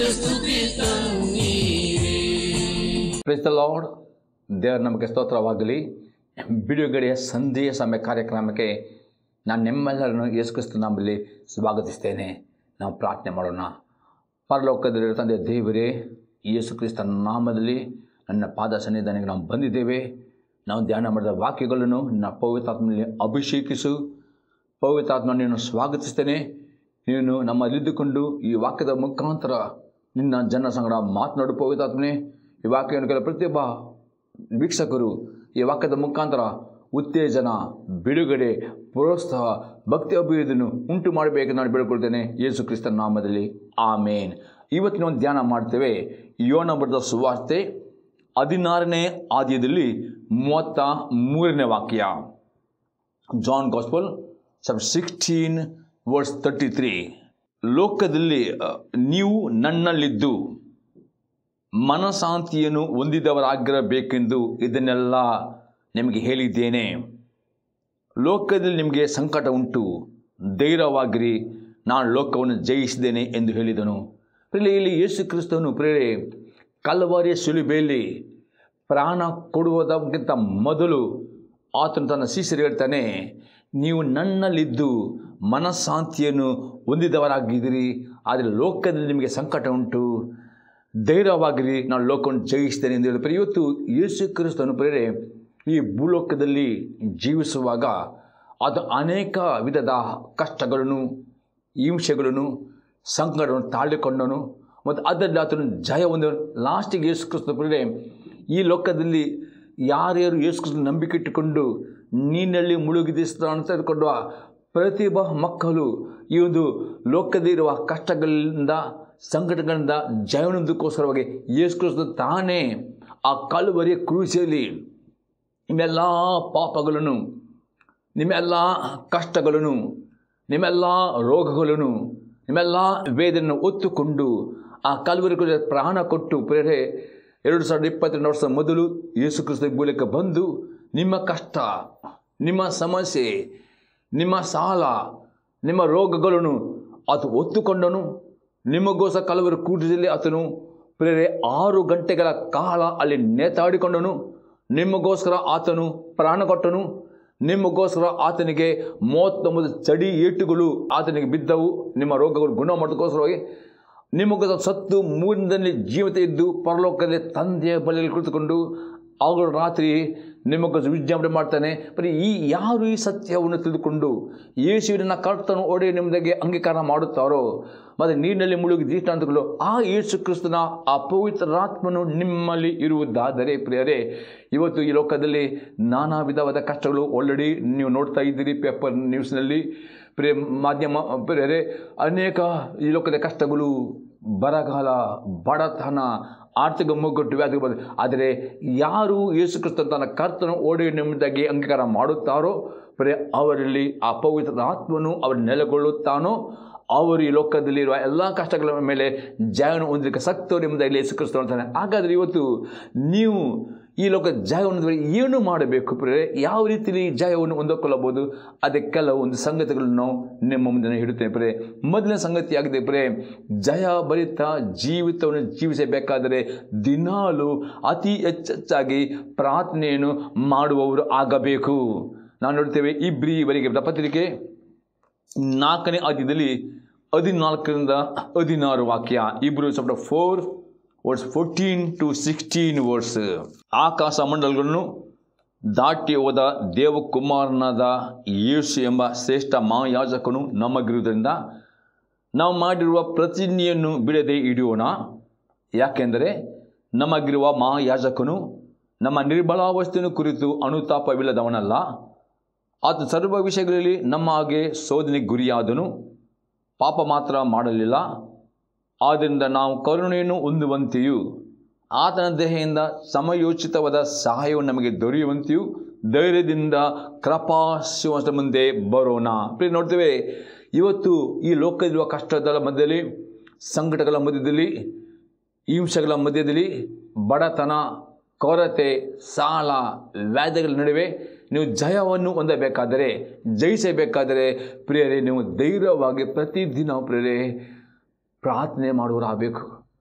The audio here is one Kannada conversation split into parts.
ಸ್ತುತಿ ತನ್ನೀರೇ ಪ್ರೆಸ್ ದ ಲಾರ್ಡ್ ದೇವರ ನಮಗೆ ಸ್ತೋತ್ರವಾಗಲಿ ಬಿಡುಗಡೆಯ ಸಂಧಿಯ ಸಮಯ ಕಾರ್ಯಕ್ರಮಕ್ಕೆ ನಾನು ನಿಮ್ಮೆಲ್ಲರನ್ನು ಯೇಸುಕ್ರಿಸ್ತು ನಾಮಲ್ಲಿ ಸ್ವಾಗತಿಸ್ತೇನೆ ನಾವು ಪ್ರಾರ್ಥನೆ ಮಾಡೋಣ ಪರಲೋಕದಲ್ಲಿರೋ ತಂದೆ ದೇವರೇ ಯೇಸು ಕ್ರಿಸ್ತನ ನಾಮದಲ್ಲಿ ನನ್ನ ಪಾದ ಸನ್ನಿಧಾನಕ್ಕೆ ನಾವು ಬಂದಿದ್ದೇವೆ ನಾವು ಧ್ಯಾನ ಮಾಡಿದ ವಾಕ್ಯಗಳನ್ನು ನಿನ್ನ ಪವಿತ್ರಾತ್ಮನಲ್ಲಿ ಅಭಿಷೇಕಿಸು ಪವಿತ್ರಾತ್ಮ ನೀನು ಸ್ವಾಗತಿಸ್ತೇನೆ ನೀನು ನಮ್ಮಲ್ಲಿದ್ದುಕೊಂಡು ಈ ವಾಕ್ಯದ ಮುಖಾಂತರ ನಿನ್ನ ಜನ ಸಂಗಡ ಮಾತನಾಡು ಪವಿತ್ರಾತ್ಮನೆ ಈ ವಾಕ್ಯವನ್ನು ಕೆಲ ಪ್ರತಿಯೊಬ್ಬ ವೀಕ್ಷಕರು ಈ ವಾಕ್ಯದ ಮುಖಾಂತರ ಉತ್ತೇಜನ ಬಿಡುಗಡೆ ಪ್ರೋತ್ಸಾಹ ಭಕ್ತಿ ಅಭಿವೃದ್ಧಿಯನ್ನು ಉಂಟು ಮಾಡಬೇಕು ನಾನು ಬೇಡಿಕೊಳ್ತೇನೆ ಯೇಸು ಕ್ರಿಸ್ತನ ನಾಮದಲ್ಲಿ ಆಮೇನ್ ಇವತ್ತಿನ ಒಂದು ಧ್ಯಾನ ಮಾಡ್ತೇವೆ ಯೋನ ಬರೆದ ಸುವಾರ್ತೆ ಹದಿನಾರನೇ ಆದ್ಯದಲ್ಲಿ ಮೂವತ್ತ ಮೂರನೇ ವಾಕ್ಯ ಜಾನ್ ಗಾಸ್ಪಲ್ ಸಬ್ ಸಿಕ್ಸ್ಟೀನ್ ವರ್ಸ್ ತರ್ಟಿ ತ್ರೀ ಲೋಕದಲ್ಲಿ ಅ, ನೀವು ನನ್ನಲ್ಲಿದ್ದು ಮನಶಾಂತಿಯನ್ನು ಹೊಂದಿದವರಾಗಿರಬೇಕೆಂದು ಇದನ್ನೆಲ್ಲ ನಿಮಗೆ ಹೇಳಿದ್ದೇನೆ ಲೋಕದಲ್ಲಿ ನಿಮಗೆ ಸಂಕಟ ಉಂಟು ಧೈರ್ಯವಾಗಿರಿ ನಾನು ಲೋಕವನ್ನು ಜಯಿಸಿದ್ದೇನೆ ಎಂದು ಹೇಳಿದನು ಪ್ರಿಯರೇ, ಇಲ್ಲಿ ಯೇಸು ಕ್ರಿಸ್ತನು ಪ್ರೇರೆ ಕಲ್ವಾರಿಯ ಸುಲಿಬೆಯಲ್ಲಿ ಪ್ರಾಣ ಕೊಡುವುದಕ್ಕಿಂತ ಮೊದಲು ಆತನು ತನ್ನ ಶಿಷ್ಯರು ಹೇಳ್ತಾನೆ ನೀವು ನನ್ನಲ್ಲಿದ್ದು ಮನಃಶಾಂತಿಯನ್ನು ಹೊಂದಿದವರಾಗಿದ್ದೀರಿ ಆದರೆ ಲೋಕದಲ್ಲಿ ನಿಮಗೆ ಸಂಕಟ ಉಂಟು ಧೈರ್ಯವಾಗಿರಿ ನಾನು ಲೋಕವನ್ನು ಜಯಿಸ್ತೇನೆ ಎಂದು ಹೇಳಿದ್ರೆ ಇವತ್ತು ಯೇಸು ಕ್ರಿಸ್ತನು ಪ್ರೇರೆ ಈ ಭೂಲೋಕದಲ್ಲಿ ಜೀವಿಸುವಾಗ ಅದು ಅನೇಕ ವಿಧದ ಕಷ್ಟಗಳನ್ನು ಹಿಂಸೆಗಳನ್ನು ಸಂಕಟವನ್ನು ತಾಳಿಕೊಂಡನು ಮತ್ತು ಅದರಲ್ಲಿ ಆತನು ಜಯ ಹೊಂದ ಲಾಸ್ಟಿಗೆ ಯೇಸು ಕ್ರಿಸ್ತ ಪ್ರೇರೆ ಈ ಲೋಕದಲ್ಲಿ ಯಾರ್ಯಾರು ಯೇಸು ಕ್ರಿಸ್ತನ ನಂಬಿಕೆ ಇಟ್ಟುಕೊಂಡು ನೀನಲ್ಲಿ ಮುಳುಗಿದಿಸ್ತ ಅಂತ ತಿಳ್ಕೊಂಡು ಪ್ರತಿಯೊಬ್ಬ ಮಕ್ಕಳು ಈ ಒಂದು ಲೋಕದಲ್ಲಿರುವ ಕಷ್ಟಗಳಿಂದ ಸಂಕಟಗಳಿಂದ ಜಯವನದಕ್ಕೋಸ್ಕರವಾಗಿ ಯೇಸು ಕ್ರಿಸ್ತ ತಾನೇ ಆ ಕಳುವರಿಯ ಕ್ರೂಸಿಯಲ್ಲಿ ನಿಮ್ಮೆಲ್ಲ ಪಾಪಗಳನ್ನು ನಿಮ್ಮೆಲ್ಲ ಕಷ್ಟಗಳನ್ನು ನಿಮ್ಮೆಲ್ಲ ರೋಗಗಳನ್ನು ನಿಮ್ಮೆಲ್ಲ ವೇದನೆಯನ್ನು ಒತ್ತುಕೊಂಡು ಆ ಕಲ್ವರಿಗಳ ಪ್ರಾಣ ಕೊಟ್ಟು ಪ್ರೇರೆ ಎರಡು ಸಾವಿರದ ಇಪ್ಪತ್ತೆರಡು ವರ್ಷದ ಮೊದಲು ಯೇಸು ಕ್ರಿಸ್ತ ಈ ಮೂಲಕ ಬಂದು ನಿಮ್ಮ ಕಷ್ಟ ನಿಮ್ಮ ಸಮಸ್ಯೆ ನಿಮ್ಮ ಸಾಲ ನಿಮ್ಮ ರೋಗಗಳನ್ನು ಆತ ಒತ್ತುಕೊಂಡನು ನಿಮಗೋಸ್ಕರ ಕಲವರು ಕೂಟದಲ್ಲಿ ಆತನು ಪ್ರೇರೆ ಆರು ಗಂಟೆಗಳ ಕಾಲ ಅಲ್ಲಿ ನೇತಾಡಿಕೊಂಡನು ನಿಮಗೋಸ್ಕರ ಆತನು ಪ್ರಾಣ ಕೊಟ್ಟನು ನಿಮಗೋಸ್ಕರ ಆತನಿಗೆ ಮೂವತ್ತೊಂಬತ್ತು ಚಡಿ ಏಟುಗಳು ಆತನಿಗೆ ಬಿದ್ದವು ನಿಮ್ಮ ರೋಗಗಳು ಗುಣ ಮಾಡೋದಕ್ಕೋಸ್ಕರವಾಗಿ ನಿಮಗೋಸ್ಕರ ಸತ್ತು ಮೂರಿನಲ್ಲಿ ಜೀವಿತ ಇದ್ದು ಪರಲೋಕದಲ್ಲಿ ತಂದೆಯ ಬಳಿಯಲ್ಲಿ ಕುಳಿತುಕೊಂಡು ಅವರು ರಾತ್ರಿ ನಿಮಗೋಸ್ಕರ ವಿಜ್ಞಾಪನೆ ಮಾಡ್ತಾನೆ ಬರೀ ಈ ಯಾರು ಈ ಸತ್ಯವನ್ನು ತಿಳಿದುಕೊಂಡು ಯೇಸುವಿನ ಕರ್ತನು ಒಡೆಯ ನಿಮ್ಮದಾಗೆ ಅಂಗೀಕಾರ ಮಾಡುತ್ತಾರೋ ಮತ್ತು ನೀರಿನಲ್ಲಿ ಮುಳುಗಿ ದೃಷ್ಟಾಂತಗಳು ಆ ಯೇಸು ಕ್ರಿಸ್ತನ ಆ ಪವಿತ್ರಾತ್ಮನು ನಿಮ್ಮಲ್ಲಿ ಇರುವುದಾದರೆ ಪ್ರಿಯರೇ ಇವತ್ತು ಈ ಲೋಕದಲ್ಲಿ ನಾನಾ ವಿಧವಾದ ಕಷ್ಟಗಳು ಆಲ್ರೆಡಿ ನೀವು ನೋಡ್ತಾ ಇದ್ದೀರಿ ಪೇಪರ್ ನ್ಯೂಸ್ನಲ್ಲಿ ಪ್ರಿಯ ಮಾಧ್ಯಮ ಪ್ರಿಯರೇ ಅನೇಕ ಈ ಲೋಕದ ಕಷ್ಟಗಳು ಬರಗಾಲ ಬಡತನ ಆರ್ಥಿಕ ಮುಗ್ಗಟ್ಟು ವ್ಯಾಧಿ ಬಂದ ಆದರೆ ಯಾರು ಯೇಸು ಕ್ರಿಸ್ತ ತನ್ನ ಕರ್ತನ ಓಡಿ ನಿಮ್ಮದಾಗಿ ಅಂಗೀಕಾರ ಮಾಡುತ್ತಾರೋ ಬರೀ ಅವರಲ್ಲಿ ಆ ಪವಿತ್ರ ಆತ್ಮನು ಅವರು ನೆಲೆಗೊಳ್ಳುತ್ತಾನೋ ಅವರು ಈ ಲೋಕದಲ್ಲಿರುವ ಎಲ್ಲ ಕಷ್ಟಗಳ ಮೇಲೆ ಜಯವನ್ನು ಹೊಂದಲಿಕ್ಕೆ ಸಕ್ತವರು ಎಂಬುದಾಗಿ ಯೇಸು ಕ್ರಿಸ್ತ ಅಂತಾನೆ ಹಾಗಾದರೆ ಇವತ್ತು ನೀವು ಈ ಲೋಕ ಜಯವನ್ನು ಏನು ಮಾಡಬೇಕು ಪ್ರೇರೆ ಯಾವ ರೀತಿಯಲ್ಲಿ ಜಯವನ್ನು ಹೊಂದಿಕೊಳ್ಳಬಹುದು ಅದಕ್ಕೆ ಕೆಲವು ಒಂದು ಸಂಗತಿಗಳನ್ನು ನಾವು ನಿಮ್ಮ ಮುಂದೆ ಇಡುತ್ತೇವೆ ಪ್ರೇ ಮೊದಲನೇ ಸಂಗತಿ ಆಗಿದೆ ಪ್ರೇ ಜಯ ಭರಿತ ಜೀವಿತವನ್ನು ಜೀವಿಸಬೇಕಾದರೆ ದಿನಾಲು ಅತಿ ಹೆಚ್ಚೆಚ್ಚಾಗಿ ಪ್ರಾರ್ಥನೆಯನ್ನು ಮಾಡುವವರು ಆಗಬೇಕು ನಾವು ನೋಡ್ತೇವೆ ಇಬ್ರಿವರೆಗೆ ಪತ್ರಿಕೆ ನಾಲ್ಕನೇ ಆದ್ಯದಲ್ಲಿ ಹದಿನಾಲ್ಕರಿಂದ ಹದಿನಾರು ವಾಕ್ಯ ಇಬ್ರು chapter four verse fourteen to sixteen verse ಆಕಾಶ ಮಂಡಲಗಳನ್ನು ದಾಟಿ ಹೋದ ದೇವಕುಮಾರನಾದ ಯೇಸು ಎಂಬ ಶ್ರೇಷ್ಠ ಮಹಾಯಾಜಕನು ನಮಗಿರುವುದರಿಂದ ನಾವು ಮಾಡಿರುವ ಪ್ರತಿಜ್ಞೆಯನ್ನು ಬಿಡದೆ ಹಿಡಿಯೋಣ ಯಾಕೆಂದರೆ ನಮಗಿರುವ ಮಹಾಯಾಜಕನು ನಮ್ಮ ನಿರ್ಬಲಾವಸ್ಥೆಯನ್ನು ಕುರಿತು ಅನುತಾಪವಿಲ್ಲದವನಲ್ಲ ಆತ ಸರ್ವ ವಿಷಯಗಳಲ್ಲಿ ನಮ್ಮ ಹಾಗೆ ಶೋಧನೆಗೆ ಗುರಿಯಾದನು ಪಾಪ ಮಾತ್ರ ಮಾಡಲಿಲ್ಲ ಆದ್ದರಿಂದ ನಾವು ಕರುಣೆಯನ್ನು ಹೊಂದುವಂತೆಯೂ ಆತನ ದೇಹದಿಂದ ಸಮಯೋಚಿತವಾದ ಸಹಾಯವು ನಮಗೆ ದೊರೆಯುವಂತೆಯೂ ಧೈರ್ಯದಿಂದ ಕೃಪಾಶಿವಂಶ ಮುಂದೆ ಬರೋಣ ಪ್ರಿಯ ನೋಡ್ತೇವೆ ಇವತ್ತು ಈ ಲೋಕದಲ್ಲಿರುವ ಕಷ್ಟದ ಮಧ್ಯದಲ್ಲಿ ಸಂಕಟಗಳ ಮಧ್ಯದಲ್ಲಿ ಹಿಂಸೆಗಳ ಮಧ್ಯದಲ್ಲಿ ಬಡತನ ಕೊರತೆ ಸಾಲ ವ್ಯಾಧಿಗಳ ನಡುವೆ ನೀವು ಜಯವನ್ನು ಹೊಂದಬೇಕಾದರೆ ಜಯಿಸಬೇಕಾದರೆ ಪ್ರಿಯರೇ ನೀವು ಧೈರ್ಯವಾಗಿ ಪ್ರತಿದಿನ ಪ್ರಿಯರೇ ಪ್ರಾರ್ಥನೆ ಮಾಡುವರಾಗಬೇಕು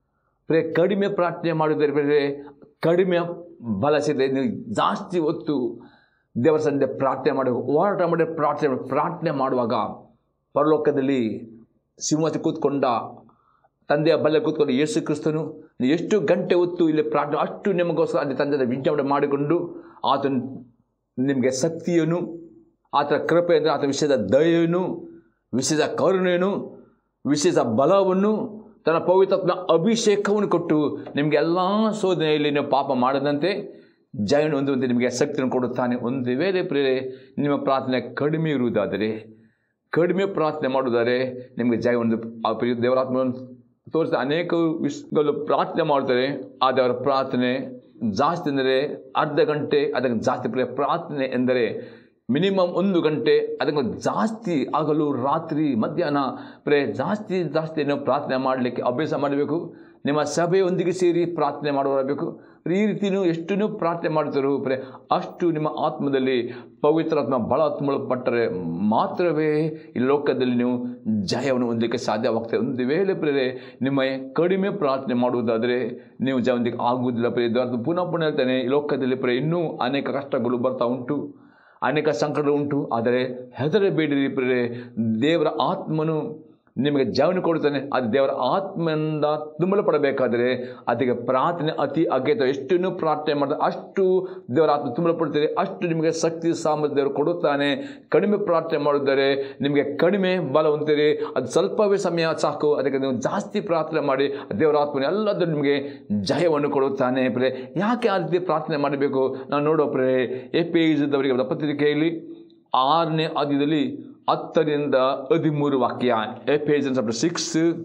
ಪ್ರೇ ಕಡಿಮೆ ಪ್ರಾರ್ಥನೆ ಮಾಡಿದರೆ ಬೇರೆ ಕಡಿಮೆ ಬಲ ಸಿಗದೆ ನೀವು ಜಾಸ್ತಿ ಹೊತ್ತು ದೇವರ ಸಂದೆ ಪ್ರಾರ್ಥನೆ ಮಾಡಿ ಹೋರಾಟ ಮಾಡಿ ಪ್ರಾರ್ಥನೆ ಮಾಡಿ ಪ್ರಾರ್ಥನೆ ಮಾಡುವಾಗ ಪರಲೋಕದಲ್ಲಿ ಸಿಂಹಾಸ ಕೂತ್ಕೊಂಡ ತಂದೆಯ ಬಲ್ಲ ಕೂತ್ಕೊಂಡು ಯೇಸು ಕ್ರಿಸ್ತನು ನೀವು ಎಷ್ಟು ಗಂಟೆ ಹೊತ್ತು ಇಲ್ಲಿ ಪ್ರಾರ್ಥನೆ ಅಷ್ಟು ನಿಮಗೋಸ್ಕರ ಅಲ್ಲಿ ತಂದೆಯ ವಿಜ್ಞಾಪನೆ ಮಾಡಿಕೊಂಡು ಆತನು ನಿಮಗೆ ಶಕ್ತಿಯನ್ನು ಆತನ ಕೃಪೆ ಅಂದರೆ ಆತನ ವಿಷಯದ ದಯೆಯನ್ನು ವಿಶೇಷ ಕರುಣೆಯನ್ನು ವಿಶೇಷ ಬಲವನ್ನು ತನ್ನ ಪವಿತ್ರತ್ನ ಅಭಿಷೇಕವನ್ನು ಕೊಟ್ಟು ನಿಮಗೆ ಎಲ್ಲ ಶೋಧನೆಯಲ್ಲಿ ನೀವು ಪಾಪ ಮಾಡದಂತೆ ಜಯನ ಹೊಂದುವಂತೆ ನಿಮಗೆ ಶಕ್ತಿಯನ್ನು ಕೊಡುತ್ತಾನೆ ಒಂದು ವೇಳೆ ಪ್ರೇರೆ ನಿಮ್ಮ ಪ್ರಾರ್ಥನೆ ಕಡಿಮೆ ಇರುವುದಾದರೆ ಕಡಿಮೆ ಪ್ರಾರ್ಥನೆ ಮಾಡುವುದಾದರೆ ನಿಮಗೆ ಜಯ ಒಂದು ಆ ಪ್ರಿಯ ದೇವರಾತ್ಮವನ್ನು ತೋರಿಸಿದ ಅನೇಕ ವಿಷಯಗಳು ಪ್ರಾರ್ಥನೆ ಮಾಡ್ತಾರೆ ಆದರೆ ಅವರ ಪ್ರಾರ್ಥನೆ ಜಾಸ್ತಿ ಅಂದರೆ ಅರ್ಧ ಗಂಟೆ ಅದಕ್ಕೆ ಜಾಸ್ತಿ ಪ್ರಿಯ ಪ್ರಾರ್ಥನೆ ಎಂದರೆ ಮಿನಿಮಮ್ ಒಂದು ಗಂಟೆ ಅದಕ್ಕೆ ಜಾಸ್ತಿ ಆಗಲು ರಾತ್ರಿ ಮಧ್ಯಾಹ್ನ ಪ್ರೇ ಜಾಸ್ತಿ ಜಾಸ್ತಿ ನಾವು ಪ್ರಾರ್ಥನೆ ಮಾಡಲಿಕ್ಕೆ ಅಭ್ಯಾಸ ಮಾಡಬೇಕು ನಿಮ್ಮ ಸಭೆಯೊಂದಿಗೆ ಸೇರಿ ಪ್ರಾರ್ಥನೆ ಮಾಡಬೇಕು ಈ ರೀತಿಯೂ ಎಷ್ಟು ಪ್ರಾರ್ಥನೆ ಮಾಡ್ತಾರೋ ಪ್ರೇ ಅಷ್ಟು ನಿಮ್ಮ ಆತ್ಮದಲ್ಲಿ ಪವಿತ್ರಾತ್ಮ ಬಲ ಪಟ್ಟರೆ ಮಾತ್ರವೇ ಈ ಲೋಕದಲ್ಲಿ ನೀವು ಜಯವನ್ನು ಹೊಂದಲಿಕ್ಕೆ ಸಾಧ್ಯವಾಗ್ತದೆ ಒಂದು ವೇಳೆ ಪ್ರೇರೆ ನಿಮ್ಮ ಕಡಿಮೆ ಪ್ರಾರ್ಥನೆ ಮಾಡುವುದಾದರೆ ನೀವು ಜಯ ಹೊಂದಲಿಕ್ಕೆ ಆಗುವುದಿಲ್ಲ ಪ್ರೇ ಇದು ಪುನಃ ಪುನಃ ಹೇಳ್ತಾನೆ ಈ ಲೋಕದಲ್ಲಿ ಪ್ರೇ ಇನ್ನೂ ಅನೇಕ ಕಷ್ಟಗಳು ಬರ್ತಾ ಉಂಟು ಅನೇಕ ಸಂಕಟ ಉಂಟು ಆದರೆ ಹೆದರಬೇಡಿರಿ ಪ್ರೇರೆ ದೇವರ ಆತ್ಮನು ನಿಮಗೆ ಜೀವನ ಕೊಡುತ್ತಾನೆ ಅದು ದೇವರ ಆತ್ಮನಿಂದ ತುಂಬಲ್ಪಡಬೇಕಾದರೆ ಅದಕ್ಕೆ ಪ್ರಾರ್ಥನೆ ಅತಿ ಅಗತ್ಯ ಎಷ್ಟು ಪ್ರಾರ್ಥನೆ ಮಾಡಿದ್ರೆ ಅಷ್ಟು ದೇವರ ಆತ್ಮ ತುಂಬಲ್ಪಡ್ತಾರೆ ಅಷ್ಟು ನಿಮಗೆ ಶಕ್ತಿ ಸಾಮರ್ಥ್ಯ ದೇವರು ಕೊಡುತ್ತಾನೆ ಕಡಿಮೆ ಪ್ರಾರ್ಥನೆ ಮಾಡಿದರೆ ನಿಮಗೆ ಕಡಿಮೆ ಬಲ ಹೊಂದಿರಿ ಅದು ಸ್ವಲ್ಪವೇ ಸಮಯ ಸಾಕು ಅದಕ್ಕೆ ನೀವು ಜಾಸ್ತಿ ಪ್ರಾರ್ಥನೆ ಮಾಡಿ ದೇವರ ಆತ್ಮನ ಎಲ್ಲದೂ ನಿಮಗೆ ಜಯವನ್ನು ಕೊಡುತ್ತಾನೆ ಪ್ರೇ ಯಾಕೆ ಆ ರೀತಿ ಪ್ರಾರ್ಥನೆ ಮಾಡಬೇಕು ನಾವು ನೋಡೋ ಪ್ರೇ ಎ ಪಿ ಇದ್ದವರಿಗೆ ಪತ್ರಿಕೆಯಲ್ಲಿ ಆರನೇ ಆದ್ಯದಲ್ಲಿ ಹತ್ತರಿಂದ ಹದಿಮೂರು ವಾಕ್ಯ Ephesians chapter six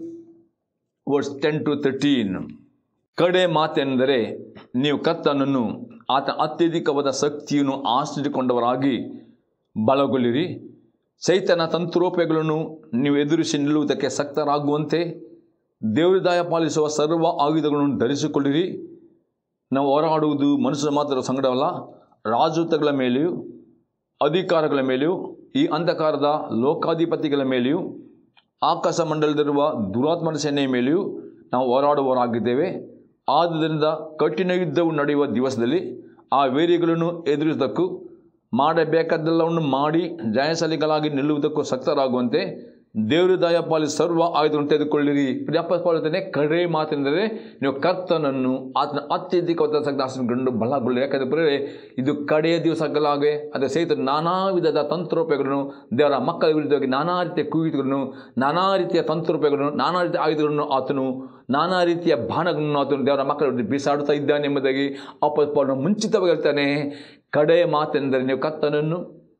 verse ten to thirteen ಕಡೆ ಮಾತೆಂದರೆ ನೀವು ಕರ್ತನನ್ನು ಆತ ಅತ್ಯಧಿಕವಾದ ಶಕ್ತಿಯನ್ನು ಆಶ್ರಯಿಸಿಕೊಂಡವರಾಗಿ ಬಲಗೊಳ್ಳಿರಿ ಚೈತನ ತಂತ್ರೋಪಾಯಗಳನ್ನು ನೀವು ಎದುರಿಸಿ ನಿಲ್ಲುವುದಕ್ಕೆ ಶಕ್ತರಾಗುವಂತೆ ದೇವರಿದಾಯ ಪಾಲಿಸುವ ಸರ್ವ ಆಯುಧಗಳನ್ನು ಧರಿಸಿಕೊಳ್ಳಿರಿ ನಾವು ಹೋರಾಡುವುದು ಮನುಷ್ಯರ ಮಾತ್ರ ಸಂಗಡವಲ್ಲ ರಾಜೂತಗಳ ಮೇಲೆಯೂ ಅಧಿಕಾರಗಳ ಮೇಲೆಯೂ ಈ ಅಂಧಕಾರದ ಲೋಕಾಧಿಪತಿಗಳ ಮೇಲೆಯೂ ಆಕಾಶ ಮಂಡಲದಲ್ಲಿರುವ ದುರಾತ್ಮನ ಸೇನೆಯ ಮೇಲೆಯೂ ನಾವು ಹೋರಾಡುವವರಾಗಿದ್ದೇವೆ ಆದ್ದರಿಂದ ಕಠಿಣ ಯುದ್ಧವು ನಡೆಯುವ ದಿವಸದಲ್ಲಿ ಆ ವೇರಿಗಳನ್ನು ಎದುರಿಸುವುದಕ್ಕೂ ಮಾಡಬೇಕಾದ್ದೆಲ್ಲವನ್ನು ಮಾಡಿ ಜಯಶಾಲಿಗಳಾಗಿ ನಿಲ್ಲುವುದಕ್ಕೂ ಶಕ್ತರಾಗುವಂತೆ ದೇವರು ದಯ ಪಾಲಿ ಸರ್ವ ಆಯುಧವನ್ನು ತೆಗೆದುಕೊಳ್ಳಿರಿ ಪ್ರಿಯಪ್ಪನೆ ಕಡೆ ಮಾತೆಂದರೆ ನೀವು ಕರ್ತನನ್ನು ಆತನ ಅತ್ಯಧಿಕವಾದ ಶಕ್ತಿ ಬಲಗೊಳ್ಳಿ ಯಾಕಂದರೆ ಪ್ರೇರೆ ಇದು ಕಡೆಯ ದಿವಸಗಳಾಗೆ ಅದೇ ಸಹಿತ ನಾನಾ ವಿಧದ ತಂತ್ರೋಪಾಯಗಳನ್ನು ದೇವರ ಮಕ್ಕಳ ವಿರುದ್ಧವಾಗಿ ನಾನಾ ರೀತಿಯ ಕುಯಿತುಗಳನ್ನು ನಾನಾ ರೀತಿಯ ತಂತ್ರೋಪಾಯಗಳನ್ನು ನಾನಾ ರೀತಿಯ ಆಯುಧಗಳನ್ನು ಆತನು ನಾನಾ ರೀತಿಯ ಬಾಣಗಳನ್ನು ಆತನು ದೇವರ ಮಕ್ಕಳ ವಿರುದ್ಧ ಬೀಸಾಡುತ್ತಾ ಇದ್ದಾನೆ ಎಂಬುದಾಗಿ ಅಪ್ಪನ ಮುಂಚಿತವಾಗಿ ಹೇಳ್ತಾನೆ ಕಡೆ ಮಾತೆಂದರೆ ನೀವು ಕರ್ತನನ್ನು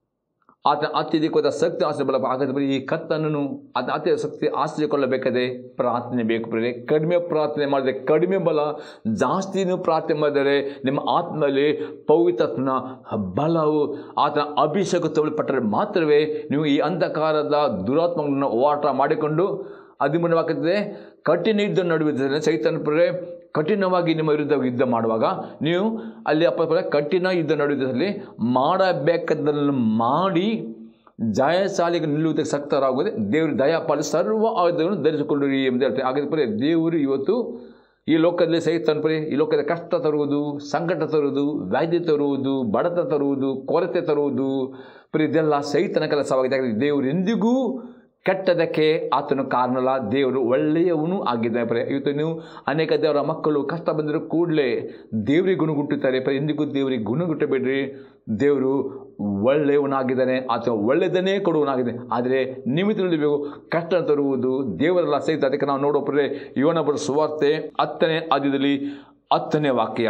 ಆತನ ಅತ್ಯಧಿಕವಾದ ಶಕ್ತಿ ಆಶ್ರಯ ಬಲ ಹಾಗಾದರೆ ಈ ಕತ್ತನನ್ನು ಆತನ ಅತ್ಯ ಶಕ್ತಿ ಆಶ್ರಯಕೊಳ್ಳಬೇಕಾದ್ರೆ ಪ್ರಾರ್ಥನೆ ಬೇಕು ಪ್ರೇರೆ ಕಡಿಮೆ ಪ್ರಾರ್ಥನೆ ಮಾಡಿದರೆ ಕಡಿಮೆ ಬಲ ಜಾಸ್ತಿ ನೀವು ಪ್ರಾರ್ಥನೆ ಮಾಡಿದರೆ ನಿಮ್ಮ ಆತ್ಮದಲ್ಲಿ ಪವಿತ್ರತ್ವನ ಬಲವು ಆತನ ಅಭಿಷೇಕ ತಗೊಳ್ಪಟ್ಟರೆ ಮಾತ್ರವೇ ನೀವು ಈ ಅಂಧಕಾರದ ದುರಾತ್ಮಗಳನ್ನು ಹೋರಾಟ ಮಾಡಿಕೊಂಡು ಹದಿಮೂರವಾಗ್ತದೆ ಕಠಿಣ ಯುದ್ಧ ನಡುವೆ ಚೈತನ್ಯ ಪ್ರೇರೆ ಕಠಿಣವಾಗಿ ನಿಮ್ಮ ವಿರುದ್ಧ ಯುದ್ಧ ಮಾಡುವಾಗ ನೀವು ಅಲ್ಲಿ ಅಪ್ಪ ಕಠಿಣ ಯುದ್ಧ ನಡೆಯುವುದರಲ್ಲಿ ಮಾಡಬೇಕಾದ್ದನ್ನು ಮಾಡಿ ಜಯಶಾಲಿಗೆ ನಿಲ್ಲುವುದಕ್ಕೆ ಶಕ್ತರಾಗುವುದೇ ದೇವರು ದಯಪಾಲಿ ಸರ್ವ ಆಯುಧವನ್ನು ಧರಿಸಿಕೊಳ್ಳಿರಿ ಎಂದು ಹೇಳ್ತಾರೆ ಹಾಗಾದ್ರೆ ಪರಿ ದೇವರು ಇವತ್ತು ಈ ಲೋಕದಲ್ಲಿ ಸಹಿತ ಪರಿ ಈ ಲೋಕದ ಕಷ್ಟ ತರುವುದು ಸಂಕಟ ತರುವುದು ವ್ಯಾಧಿ ತರುವುದು ಬಡತ ತರುವುದು ಕೊರತೆ ತರುವುದು ಪರಿ ಇದೆಲ್ಲ ಸಹಿತನ ಕೆಲಸವಾಗಿದೆ ಹಾಗಾಗಿ ದೇವರು ಎಂದಿಗೂ ಕೆಟ್ಟದಕ್ಕೆ ಆತನು ಕಾರಣಲ್ಲ ದೇವರು ಒಳ್ಳೆಯವನು ಆಗಿದ್ದಾನೆ ಪ್ರ ಇವತ್ತು ನೀವು ಅನೇಕ ದೇವರ ಮಕ್ಕಳು ಕಷ್ಟ ಬಂದರೂ ಕೂಡಲೇ ದೇವರಿಗೆ ಗುಣಗುಟ್ಟುತ್ತಾರೆ ಪ್ರ ಎಂದಿಗೂ ದೇವರಿಗೆ ಗುಣಗುಟ್ಟಬೇಡ್ರಿ ದೇವರು ಒಳ್ಳೆಯವನಾಗಿದ್ದಾನೆ ಆತ ಒಳ್ಳೆಯದನ್ನೇ ಕೊಡುವನಾಗಿದ್ದಾನೆ ಆದರೆ ನೀವು ತಿಳಿಬೇಕು ಕಷ್ಟ ತರುವುದು ದೇವರೆಲ್ಲ ಸಹಿತ ಅದಕ್ಕೆ ನಾವು ನೋಡೋಪ್ರೆ ಇವನೊಬ್ಬರ ಸುವಾರ್ತೆ ಹತ್ತನೇ ಆದ್ಯದಲ್ಲಿ ಹತ್ತನೇ ವಾಕ್ಯ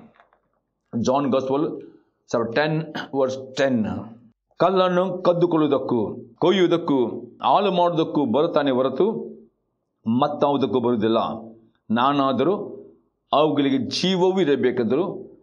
ಜಾನ್ ಗಸ್ವಲ್ ಸರ್ ಟೆನ್ ವರ್ಸ್ ಟೆನ್ ಕಲ್ಲನ್ನು ಕದ್ದುಕೊಳ್ಳುವುದಕ್ಕೂ ಕೊಯ್ಯುವುದಕ್ಕೂ ಹಾಳು ಮಾಡುವುದಕ್ಕೂ ಬರುತ್ತಾನೆ ಹೊರತು ಮತ್ತಾವುದಕ್ಕೂ ಬರುವುದಿಲ್ಲ ನಾನಾದರೂ ಅವುಗಳಿಗೆ ಜೀವವೂ ಇರಬೇಕೆಂದರೂ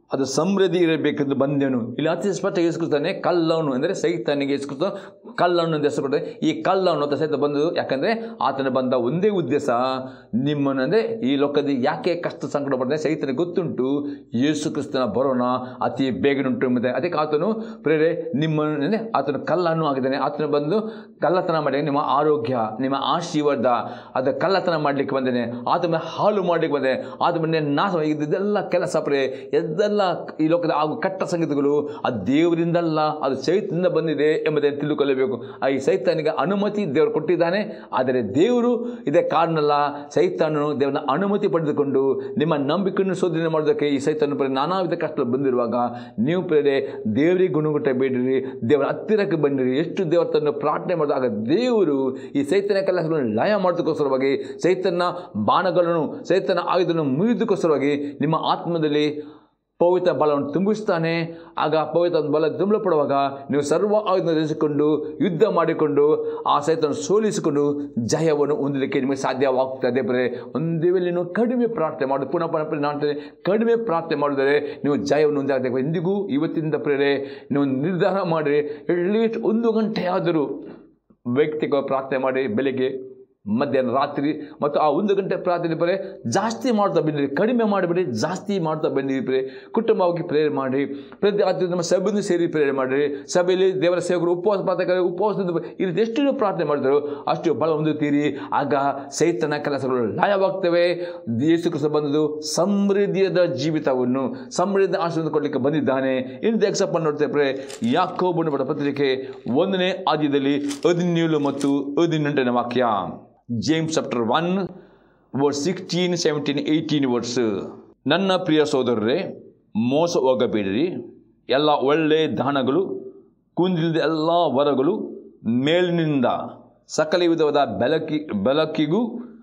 ಅದು ಸಮೃದ್ಧಿ ಇರಬೇಕೆಂದು ಬಂದೆನು ಇಲ್ಲಿ ಅತಿ ಸ್ಪಷ್ಟ ಇಸ್ಕೊತಾನೆ ಕಲ್ಲವನು ಅಂದರೆ ಸೈತಾನಿಗೆ ಇಸ್ಕೊತ ಕಲ್ಲವನು ಅಂತ ಹೆಸರು ಕೊಡ್ತಾರೆ ಈ ಕಲ್ಲವನು ಅಂತ ಸಹಿತ ಬಂದು ಯಾಕಂದರೆ ಆತನ ಬಂದ ಒಂದೇ ಉದ್ದೇಶ ನಿಮ್ಮನ್ನು ಅಂದರೆ ಈ ಲೋಕದ ಯಾಕೆ ಕಷ್ಟ ಸಂಕಟ ಬರ್ತದೆ ಸೈತನಿಗೆ ಗೊತ್ತುಂಟು ಯೇಸು ಕ್ರಿಸ್ತನ ಬರೋಣ ಅತಿ ಬೇಗನುಂಟು ಮತ್ತು ಅದಕ್ಕೆ ಆತನು ಪ್ರೇರೆ ನಿಮ್ಮನ್ನು ಅಂದರೆ ಆತನು ಕಲ್ಲನ್ನು ಆಗಿದ್ದಾನೆ ಆತನು ಬಂದು ಕಳ್ಳತನ ಮಾಡಿ ನಿಮ್ಮ ಆರೋಗ್ಯ ನಿಮ್ಮ ಆಶೀರ್ವಾದ ಅದು ಕಳ್ಳತನ ಮಾಡಲಿಕ್ಕೆ ಬಂದೇನೆ ಆತ ಮೇಲೆ ಹಾಳು ಮಾಡಲಿಕ್ಕೆ ಬಂದೆ ಆತ ಮೇಲೆ ನಾಶ ಇದೆಲ್ಲ ಕೆಲಸ ಪ್ರೇ ಎದ್ದೆಲ್ಲ ಈ ಲೋಕದ ಹಾಗೂ ಕಟ್ಟ ಸಂಗತಿಗಳು ಅದು ದೇವರಿಂದಲ್ಲ ಅದು ಚೈತನ್ಯ ಬಂದಿದೆ ಎಂಬುದನ್ನು ತಿಳ್ಕೊಳ್ಳಬೇಕು ಆ ಈ ಸೈತಾನಿಗೆ ಅನುಮತಿ ದೇವರು ಕೊಟ್ಟಿದ್ದಾನೆ ಆದರೆ ದೇವರು ಇದೇ ಕಾರಣಲ್ಲ ಸೈತಾನನು ದೇವರ ಅನುಮತಿ ಪಡೆದುಕೊಂಡು ನಿಮ್ಮ ನಂಬಿಕೆಯನ್ನು ಶೋಧನೆ ಮಾಡೋದಕ್ಕೆ ಈ ಸೈತಾನ ಪ್ರೇರೆ ನಾನಾ ವಿಧ ಕಷ್ಟ ಬಂದಿರುವಾಗ ನೀವು ಪ್ರೇರೆ ದೇವರಿಗೆ ಗುಣಗುಟ್ಟ ಬೇಡಿರಿ ದೇವರ ಹತ್ತಿರಕ್ಕೆ ಬಂದಿರಿ ಎಷ್ಟು ದೇವರ ತನ್ನ ಪ್ರಾರ್ಥನೆ ಮಾಡಿದಾಗ ದೇವರು ಈ ಸೈತನ ಕೆಲಸಗಳನ್ನು ಲಯ ಮಾಡೋದಕ್ಕೋಸ್ಕರವಾಗಿ ಸೈತನ ಬಾಣಗಳನ್ನು ಸೈತನ ಆಯುಧವನ್ನು ಮುರಿದಕ್ಕೋಸ್ಕರವಾಗಿ ನಿಮ್ಮ ಆತ್ಮದಲ್ಲಿ ಪವಿತ್ರ ಬಲವನ್ನು ತುಂಬಿಸ್ತಾನೆ ಆಗ ಪವಿತ್ರ ಬಲ ತುಂಬಲ್ಪಡುವಾಗ ನೀವು ಸರ್ವ ಆಯುಧ ಧರಿಸಿಕೊಂಡು ಯುದ್ಧ ಮಾಡಿಕೊಂಡು ಆ ಸೈತನ್ನು ಸೋಲಿಸಿಕೊಂಡು ಜಯವನ್ನು ಹೊಂದಲಿಕ್ಕೆ ನಿಮಗೆ ಸಾಧ್ಯವಾಗ್ತದೆ ಬರೇ ಒಂದೇ ವೇಳೆ ನೀವು ಕಡಿಮೆ ಪ್ರಾರ್ಥನೆ ಮಾಡೋದು ಪುನಃ ಪುನಃ ಪುನಃ ನಾನು ಹೇಳ್ತೇನೆ, ಕಡಿಮೆ ಪ್ರಾರ್ಥನೆ ಮಾಡಿದರೆ ನೀವು ಜಯವನ್ನು ಹೊಂದಾಗಬೇಕು ಎಂದಿಗೂ ಇವತ್ತಿಂದ ಪ್ರೇರೆ ನೀವು ನಿರ್ಧಾರ ಮಾಡಿ ಅಟ್ಲೀಸ್ಟ್ ಒಂದು ಗಂಟೆ ಆದರೂ ವ್ಯಕ್ತಿಗೆ ಪ್ರಾರ್ಥನೆ ಮಾಡಿ ಬೆಳಿಗ್ಗೆ ಮಧ್ಯಾಹ್ನ ರಾತ್ರಿ ಮತ್ತು ಆ ಒಂದು ಗಂಟೆ ಪ್ರಾರ್ಥನೆ ಬರೀ ಜಾಸ್ತಿ ಮಾಡ್ತಾ ಬಂದಿರಿ ಕಡಿಮೆ ಮಾಡಿಬಿಡಿ ಜಾಸ್ತಿ ಮಾಡ್ತಾ ಬಂದಿರಿ ಪ್ರೇ ಕುಟುಂಬವಾಗಿ ಪ್ರೇರಣೆ ಮಾಡಿ ಪ್ರತಿ ರಾತ್ರಿ ನಮ್ಮ ಸಭೆಯನ್ನು ಸೇರಿ ಪ್ರೇರಣೆ ಮಾಡಿರಿ ಸಭೆಯಲ್ಲಿ ದೇವರ ಸೇವಕರು ಉಪವಾಸ ಪ್ರಾರ್ಥನೆ ಉಪವಾಸದಿಂದ ಈ ರೀತಿ ಎಷ್ಟು ನೀವು ಪ್ರಾರ್ಥನೆ ಮಾಡಿದ್ರು ಅಷ್ಟು ಬಲ ಹೊಂದುತ್ತೀರಿ ಆಗ ಸೈತನ ಕೆಲಸಗಳು ಲಯವಾಗ್ತವೆ ಯೇಸು ಕ್ರಿಸ್ತ ಬಂದದ್ದು ಸಮೃದ್ಧಿಯಾದ ಜೀವಿತವನ್ನು ಸಮೃದ್ಧ ಆಶೀರ್ವಾದ ಕೊಡಲಿಕ್ಕೆ ಬಂದಿದ್ದಾನೆ ಇನ್ನು ಎಕ್ಸಪ್ಪ ನೋಡ್ತೇವೆ ಯಾಕೋಬನ ಬಡ ಪತ್ರಿಕೆ ಒಂದನೇ ಆದ್ಯದಲ್ಲಿ ಹದಿನೇಳು ಮತ್ತು ಹದಿನೆಂಟನೇ ವಾಕ್ಯ James chapter one verse sixteen seventeen eighteen verse ನನ್ನ ಪ್ರಿಯ ಸೋದರರೇ ಮೋಸ ಹೋಗಬೇಡಿರಿ ಎಲ್ಲ ಒಳ್ಳೆ ದಾನಗಳು ಕುಂದಿಲ್ಲದ ಎಲ್ಲ ವರಗಳು ಮೇಲಿನಿಂದ ಸಕಲ ವಿಧವಾದ ಬೆಳಕಿ ಬೆಳಕಿಗೂ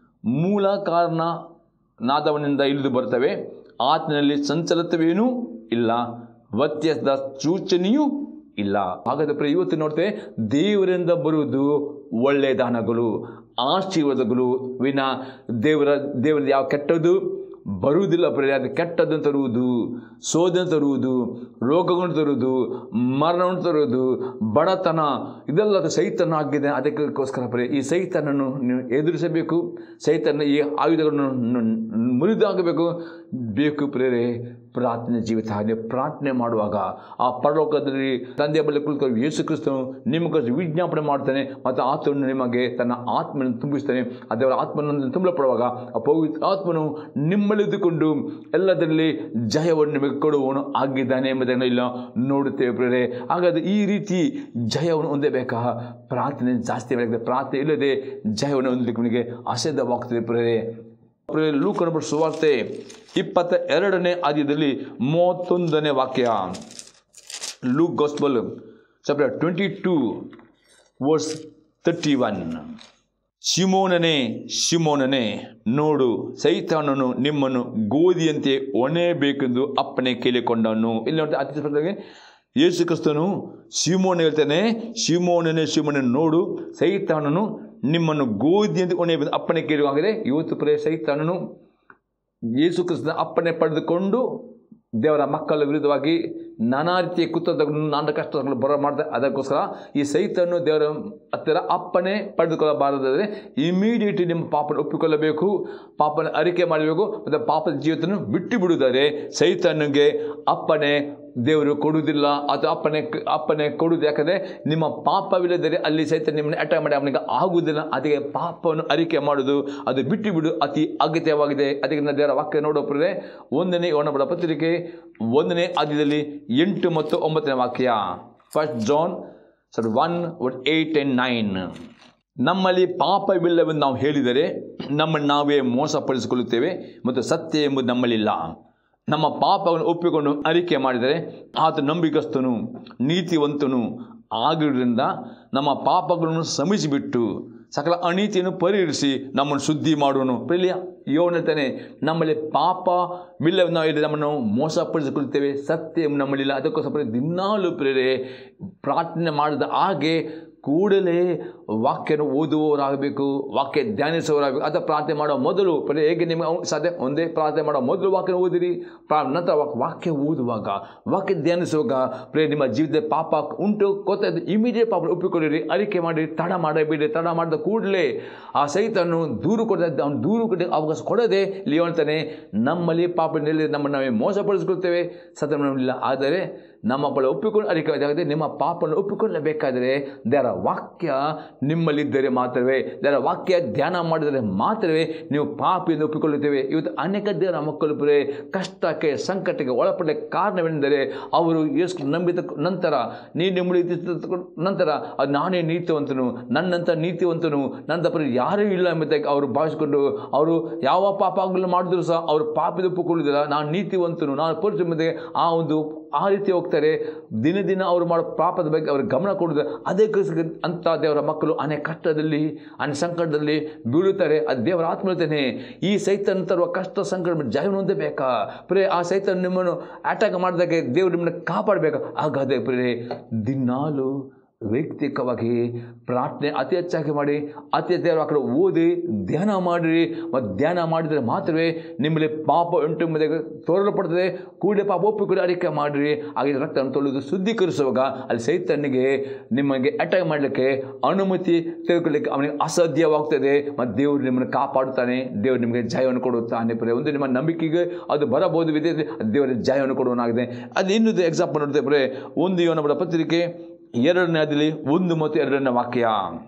ಮೂಲ ಕಾರಣ ನಾದವನಿಂದ ಇಳಿದು ಬರ್ತವೆ ಆತನಲ್ಲಿ ಸಂಚಲತವೇನೂ ಇಲ್ಲ ವ್ಯತ್ಯಾಸದ ಸೂಚನೆಯೂ ಇಲ್ಲ ಹಾಗಾದ್ರೆ ಪ್ರಿಯ ಇವತ್ತು ನೋಡ್ತೇವೆ ದೇವರಿಂದ ಬರುವುದು ಒಳ್ಳೆಯ ದಾನಗಳು ಆಶೀರ್ವಾದಗಳು ವಿನ ದೇವರ ದೇವರದ ಯಾವ ಕೆಟ್ಟದ್ದು ಬರುವುದಿಲ್ಲ ಪ್ರಿಯ ಅದು ಕೆಟ್ಟದ್ದನ್ನು ತರುವುದು ಸೋದನೆ ತರುವುದು ರೋಗಗಳನ್ನು ತರುವುದು ಮರಣವನ್ನು ತರುವುದು ಬಡತನ ಇದೆಲ್ಲ ಅದು ಸೈತನ ಆಗಿದೆ ಅದಕ್ಕೋಸ್ಕರ ಪ್ರಿಯ ಈ ಸೈತನನ್ನು ನೀವು ಎದುರಿಸಬೇಕು ಸೈತನ ಈ ಆಯುಧಗಳನ್ನು ನ- ಮುರಿದಾಗಬೇಕು ಬೇಕು ಪ್ರೇರೆ ಪ್ರಾರ್ಥನೆ ಜೀವಿತ ನೀವು ಪ್ರಾರ್ಥನೆ ಮಾಡುವಾಗ ಆ ಪರಲೋಕದಲ್ಲಿ ತಂದೆಯ ಬಳಿ ಕುಳಿತುಕೊಂಡು ಯೇಸು ಕ್ರಿಸ್ತನು ನಿಮಗೋಸ್ಕರ ವಿಜ್ಞಾಪನೆ ಮಾಡ್ತಾನೆ ಮತ್ತು ಆತನು ನಿಮಗೆ ತನ್ನ ಆತ್ಮನ ತುಂಬಿಸ್ತಾನೆ ಅದರ ಆತ್ಮನನ್ನು ತುಂಬಲ್ಪಡುವಾಗ ಆ ಪವಿತ್ರ ಆತ್ಮನು ನಿಮ್ಮಲ್ಲಿದ್ದುಕೊಂಡು ಎಲ್ಲದರಲ್ಲಿ ಜಯವನ್ನು ನಿಮಗೆ ಕೊಡುವವನು ಆಗಿದ್ದಾನೆ ಎಂಬುದನ್ನು ಇಲ್ಲ ನೋಡುತ್ತೇವೆ ಪ್ರೇರೆ ಹಾಗಾದರೆ ಈ ರೀತಿ ಜಯವನ್ನು ಹೊಂದಬೇಕಾ ಪ್ರಾರ್ಥನೆ ಜಾಸ್ತಿ ಮಾಡಬೇಕು ಪ್ರಾರ್ಥನೆ ಇಲ್ಲದೆ ಜಯವನ್ನು ಹೊಂದಲಿಕ್ಕೆ ನಿಮಗೆ ಅಸಾಧ್ಯವಾಗ್ತದೆ ಪ್ರೇರೆ ಪ್ರೇರೆ ಲೂಕನ ಬರೆದ ಸುವಾರ್ತೆ ಇಪ್ಪತ್ತ ಎರಡನೇ ಆದ್ಯದಲ್ಲಿ ಮೂವತ್ತೊಂದನೇ ವಾಕ್ಯ Luke gospel chapter twenty two verse thirty one ಶಿಮೋನನೇ ಶಿಮೋನನೇ ನೋಡು ಸೈತಾನನು ನಿಮ್ಮನ್ನು ಗೋಧಿಯಂತೆ ಒಣೆಯಬೇಕೆಂದು ಅಪ್ಪಣೆ ಕೇಳಿಕೊಂಡನು ಇಲ್ಲಿ ನೋಡಿ ಅತಿ ಸ್ಪಷ್ಟವಾಗಿ ಯೇಸು ಕ್ರಿಸ್ತನು ಶಿಮೋನ ಹೇಳ್ತಾನೆ ಶಿಮೋನನೇ ಶಿಮೋನ ನೋಡು ಸೈತಾನನು ನಿಮ್ಮನ್ನು ಗೋಧಿಯಂತೆ ಒಣೆಯಬೇಕೆಂದು ಅಪ್ಪಣೆ ಕೇಳುವಾಗಿದೆ ಇವತ್ತು ಪ್ರೇ ಸೈತಾನನು ಯೇಸು ಕ್ರಿಸ್ತನ ಅಪ್ಪಣೆ ಪಡೆದುಕೊಂಡು ದೇವರ ಮಕ್ಕಳ ವಿರುದ್ಧವಾಗಿ ನಾನಾ ರೀತಿಯ ಕುತಂತ್ರಗಳನ್ನು ನಾನಾ ಕಷ್ಟಗಳು ಬರ ಮಾಡ್ತಾರೆ ಅದಕ್ಕೋಸ್ಕರ ಈ ಸೈತನ್ನು ದೇವರ ಹತ್ತಿರ ಅಪ್ಪಣೆ ಪಡೆದುಕೊಳ್ಳಬಾರದಾದರೆ ಇಮಿಡಿಯೇಟ್ಲಿ ನಿಮ್ಮ ಪಾಪನ ಒಪ್ಪಿಕೊಳ್ಳಬೇಕು ಪಾಪನ ಅರಿಕೆ ಮಾಡಬೇಕು ಮತ್ತು ಪಾಪದ ಜೀವಿತವನ್ನು ಬಿಟ್ಟು ಬಿಡುವುದಾದರೆ ಸೈತನಿಗೆ ಅಪ್ಪಣೆ ದೇವರು ಕೊಡುವುದಿಲ್ಲ ಅದು ಅಪ್ಪನೆ ಅಪ್ಪನೆ ಕೊಡುವುದು ಯಾಕಂದರೆ ನಿಮ್ಮ ಪಾಪವಿಲ್ಲದರೆ ಅಲ್ಲಿ ಸಹಿತ ನಿಮ್ಮನ್ನು ಅಟ್ಯಾಕ್ ಮಾಡಿ ಅವನಿಗೆ ಆಗುವುದಿಲ್ಲ ಅದಕ್ಕೆ ಪಾಪವನ್ನು ಅರಿಕೆ ಮಾಡೋದು ಅದು ಬಿಟ್ಟು ಬಿಡು ಅತಿ ಅಗತ್ಯವಾಗಿದೆ ಅದಕ್ಕೆ ನಾನು ದೇವರ ವಾಕ್ಯ ನೋಡೋಪ್ರೆ ಒಂದನೇ ಯೋಣಬಡ ಪತ್ರಿಕೆ ಒಂದನೇ ಆದ್ಯದಲ್ಲಿ ಎಂಟು ಮತ್ತು ಒಂಬತ್ತನೇ ವಾಕ್ಯ ಫಸ್ಟ್ ಜಾನ್ ಸರ್ ಒನ್ ಒಟ್ ಏಯ್ಟ್ ಆ್ಯಂಡ್ ನೈನ್ ನಮ್ಮಲ್ಲಿ ಪಾಪವಿಲ್ಲವೆಂದು ನಾವು ಹೇಳಿದರೆ ನಮ್ಮನ್ನು ನಾವೇ ಮೋಸಪಡಿಸಿಕೊಳ್ಳುತ್ತೇವೆ ಮತ್ತು ಸತ್ಯ ಎಂಬುದು ನಮ್ಮಲ್ಲಿಲ್ಲ ನಮ್ಮ ಪಾಪವನ್ನು ಒಪ್ಪಿಕೊಂಡು ಅರಿಕೆ ಮಾಡಿದರೆ ಆತ ನಂಬಿಕಸ್ಥನು ನೀತಿವಂತನು ಆಗಿರುವುದರಿಂದ ನಮ್ಮ ಪಾಪಗಳನ್ನು ಸಮಿಸಿಬಿಟ್ಟು ಸಕಲ ಅನೀತಿಯನ್ನು ಪರಿಹರಿಸಿ ನಮ್ಮನ್ನು ಶುದ್ಧಿ ಮಾಡುವನು ಪ್ರಿಲಿಯ ಯೋನತಾನೆ ನಮ್ಮಲ್ಲಿ ಪಾಪವಿಲ್ಲವೆಂದು ನಾವು ಹೇಳಿದ್ರೆ ನಮ್ಮನ್ನು ಮೋಸಪಡಿಸಿಕೊಳ್ಳುತ್ತೇವೆ ಸತ್ಯ ನಮ್ಮಲ್ಲಿಲ್ಲ ಅದಕ್ಕೋಸ್ಕರ ದಿನಾಲು ಪ್ರೇರೆ ಪ್ರಾರ್ಥನೆ ಮಾಡಿದ ಹಾಗೆ ಕೂಡಲೇ ವಾಕ್ಯನ ಓದುವವರಾಗಬೇಕು ವಾಕ್ಯ ಧ್ಯಾನಿಸುವವರಾಗಬೇಕು ಅಥವಾ ಪ್ರಾರ್ಥನೆ ಮಾಡೋ ಮೊದಲು ಪ್ರಿಯ ಹೇಗೆ ನಿಮಗೆ ಅವ್- ಸಾಧ್ಯ ಒಂದೇ ಪ್ರಾರ್ಥನೆ ಮಾಡೋ ಮೊದಲು ವಾಕ್ಯನ ಓದಿರಿ ಪ್ರಾ ನಂತರ ವಾಕ್- ವಾಕ್ಯ ಓದುವಾಗ ವಾಕ್ಯ ಧ್ಯಾನಿಸುವಾಗ ಪ್ರಿಯ ನಿಮ್ಮ ಜೀವಿತದ ಪಾಪ ಉಂಟು ಗೊತ್ತಾಯ್ತು ಇಮಿಡಿಯೇಟ್ ಪಾಪ ಒಪ್ಪಿಕೊಳ್ಳಿರಿ ಅರಿಕೆ ಮಾಡಿ ತಡ ಮಾಡಬೇಡಿ ತಡ ಮಾಡಿದ ಕೂಡಲೇ ಆ ಸಹಿತನು ದೂರು ಕೊಡದ ಅವನು ದೂರು ಕೊಡ ಅವಕಾಶ ಕೊಡದೆ ಇಲ್ಲಿ ಹೇಳ್ತಾನೆ ನಮ್ಮಲ್ಲಿ ಪಾಪ ನೆಲೆ ನಮ್ಮನ್ನು ನಾವೇ ಮೋಸಪಡಿಸ್ಕೊಳ್ತೇವೆ ಸತ್ಯವಿಲ್ಲ ಆದರೆ ನಮ್ಮ ಬಳಿ ಒಪ್ಪಿಕೊಂಡು ಅರಿಕೆ ನಿಮ್ಮ ಪಾಪವನ್ನು ಒಪ್ಪಿಕೊಳ್ಳಬೇಕಾದರೆ ದೇವರ ವಾಕ್ಯ ನಿಮ್ಮಲ್ಲಿದ್ದರೆ ಮಾತ್ರವೇ ದೇವರ ವಾಕ್ಯ ಧ್ಯಾನ ಮಾಡಿದರೆ ಮಾತ್ರವೇ ನೀವು ಪಾಪಿಯಿಂದ ಒಪ್ಪಿಕೊಳ್ಳುತ್ತೇವೆ ಇವತ್ತು ಅನೇಕ ದೇವರ ಮಕ್ಕಳು ಪುರೇ ಕಷ್ಟಕ್ಕೆ ಸಂಕಟಕ್ಕೆ ಒಳಪಡ ಕಾರಣವೆಂದರೆ ಅವರು ಯೇಸು ನಂಬಿದ ನಂತರ ನೀನು ಮುಳಿ ನಂತರ ಅದು ನಾನೇ ನೀತಿವಂತನು ನನ್ನಂಥ ನೀತಿವಂತನು ನನ್ನ ಪರಿ ಯಾರೂ ಇಲ್ಲ ಎಂಬುದಾಗಿ ಅವರು ಭಾವಿಸಿಕೊಂಡು ಅವರು ಯಾವ ಪಾಪಗಳನ್ನು ಮಾಡಿದ್ರು ಸಹ ಅವರು ಪಾಪದ ಒಪ್ಪಿಕೊಳ್ಳುವುದಿಲ್ಲ ನಾನು ನೀತಿವಂತನು ನಾನು ಪುರುಷ ಎಂಬುದಾಗಿ ಆ ಒಂದು ಆ ರೀತಿ ಹೋಗ್ತಾರೆ ದಿನ ದಿನ ಅವರು ಮಾಡೋ ಪಾಪದ ಬಗ್ಗೆ ಅವ್ರಿಗೆ ಗಮನ ಕೊಡೋದು ಅದಕ್ಕೋಸ್ಕರ ಅಂಥ ದೇವರ ಮಕ್ಕಳು ಅನೇಕ ಕಷ್ಟದಲ್ಲಿ ಅನೇಕ ಸಂಕಟದಲ್ಲಿ ಬೀಳುತ್ತಾರೆ ಅದು ದೇವರ ಆತ್ಮ ಹೇಳ್ತಾನೆ ಈ ಸೈತನ್ ತರುವ ಕಷ್ಟ ಸಂಕಟ ಜಯ ಹೊಂದಬೇಕಾ ಪ್ರೇ ಆ ಸೈತನ್ ನಿಮ್ಮನ್ನು ಅಟ್ಯಾಕ್ ಮಾಡಿದಾಗೆ ದೇವರು ನಿಮ್ಮನ್ನು ಕಾಪಾಡಬೇಕಾ ಹಾಗಾದರೆ ಪ್ರೇ ದಿನಾಲು ವೈಯಕ್ತಿಕವಾಗಿ ಪ್ರಾರ್ಥನೆ ಅತಿ ಹೆಚ್ಚಾಗಿ ಮಾಡಿ ಅತಿ ದೇವರ ವಾಕ್ಯ ಓದಿ ಧ್ಯಾನ ಮಾಡಿರಿ ಮತ್ತು ಧ್ಯಾನ ಮಾಡಿದರೆ ಮಾತ್ರವೇ ನಿಮ್ಮಲ್ಲಿ ಪಾಪ ಉಂಟು ಎಂಬುದಾಗಿ ತೋರಲ್ಪಡ್ತದೆ ಕೂಡಲೇ ಪಾಪ ಒಪ್ಪಿಕೊಂಡು ಅರಿಕೆ ಮಾಡಿರಿ ಹಾಗೆ ರಕ್ತವನ್ನು ತೊಳೆದು ಶುದ್ಧೀಕರಿಸುವಾಗ ಅಲ್ಲಿ ಸೈತನ್ನಿಗೆ ನಿಮಗೆ ಅಟ್ಯಾಕ್ ಮಾಡಲಿಕ್ಕೆ ಅನುಮತಿ ತೆಗೆದುಕೊಳ್ಳಿಕ್ಕೆ ಅವನಿಗೆ ಅಸಾಧ್ಯವಾಗ್ತದೆ ಮತ್ತು ದೇವರು ನಿಮ್ಮನ್ನು ಕಾಪಾಡುತ್ತಾನೆ ದೇವರು ನಿಮಗೆ ಜಯವನ್ನು ಕೊಡುತ್ತಾನೆ ಪ್ರಿಯ ಒಂದು ನಿಮ್ಮ ನಂಬಿಕೆಗೆ ಅದು ಬರಬಹುದು ವಿಧಿ ದೇವರ ಜಯವನ್ನು ಕೊಡುವನಾಗಿದೆ ಅದು ಇನ್ನೊಂದು ಎಕ್ಸಾಂಪಲ್ ನೋಡ್ತೇವೆ ಪ್ರಿಯ ಒಂದು ಯೋನಬರ ಪತ್ರಿಕೆ ಎರಡನೇ ಅದಿಲಿ ಒಂದು ಮತ್ತು ಎರಡನೇ ವಾಕ್ಯ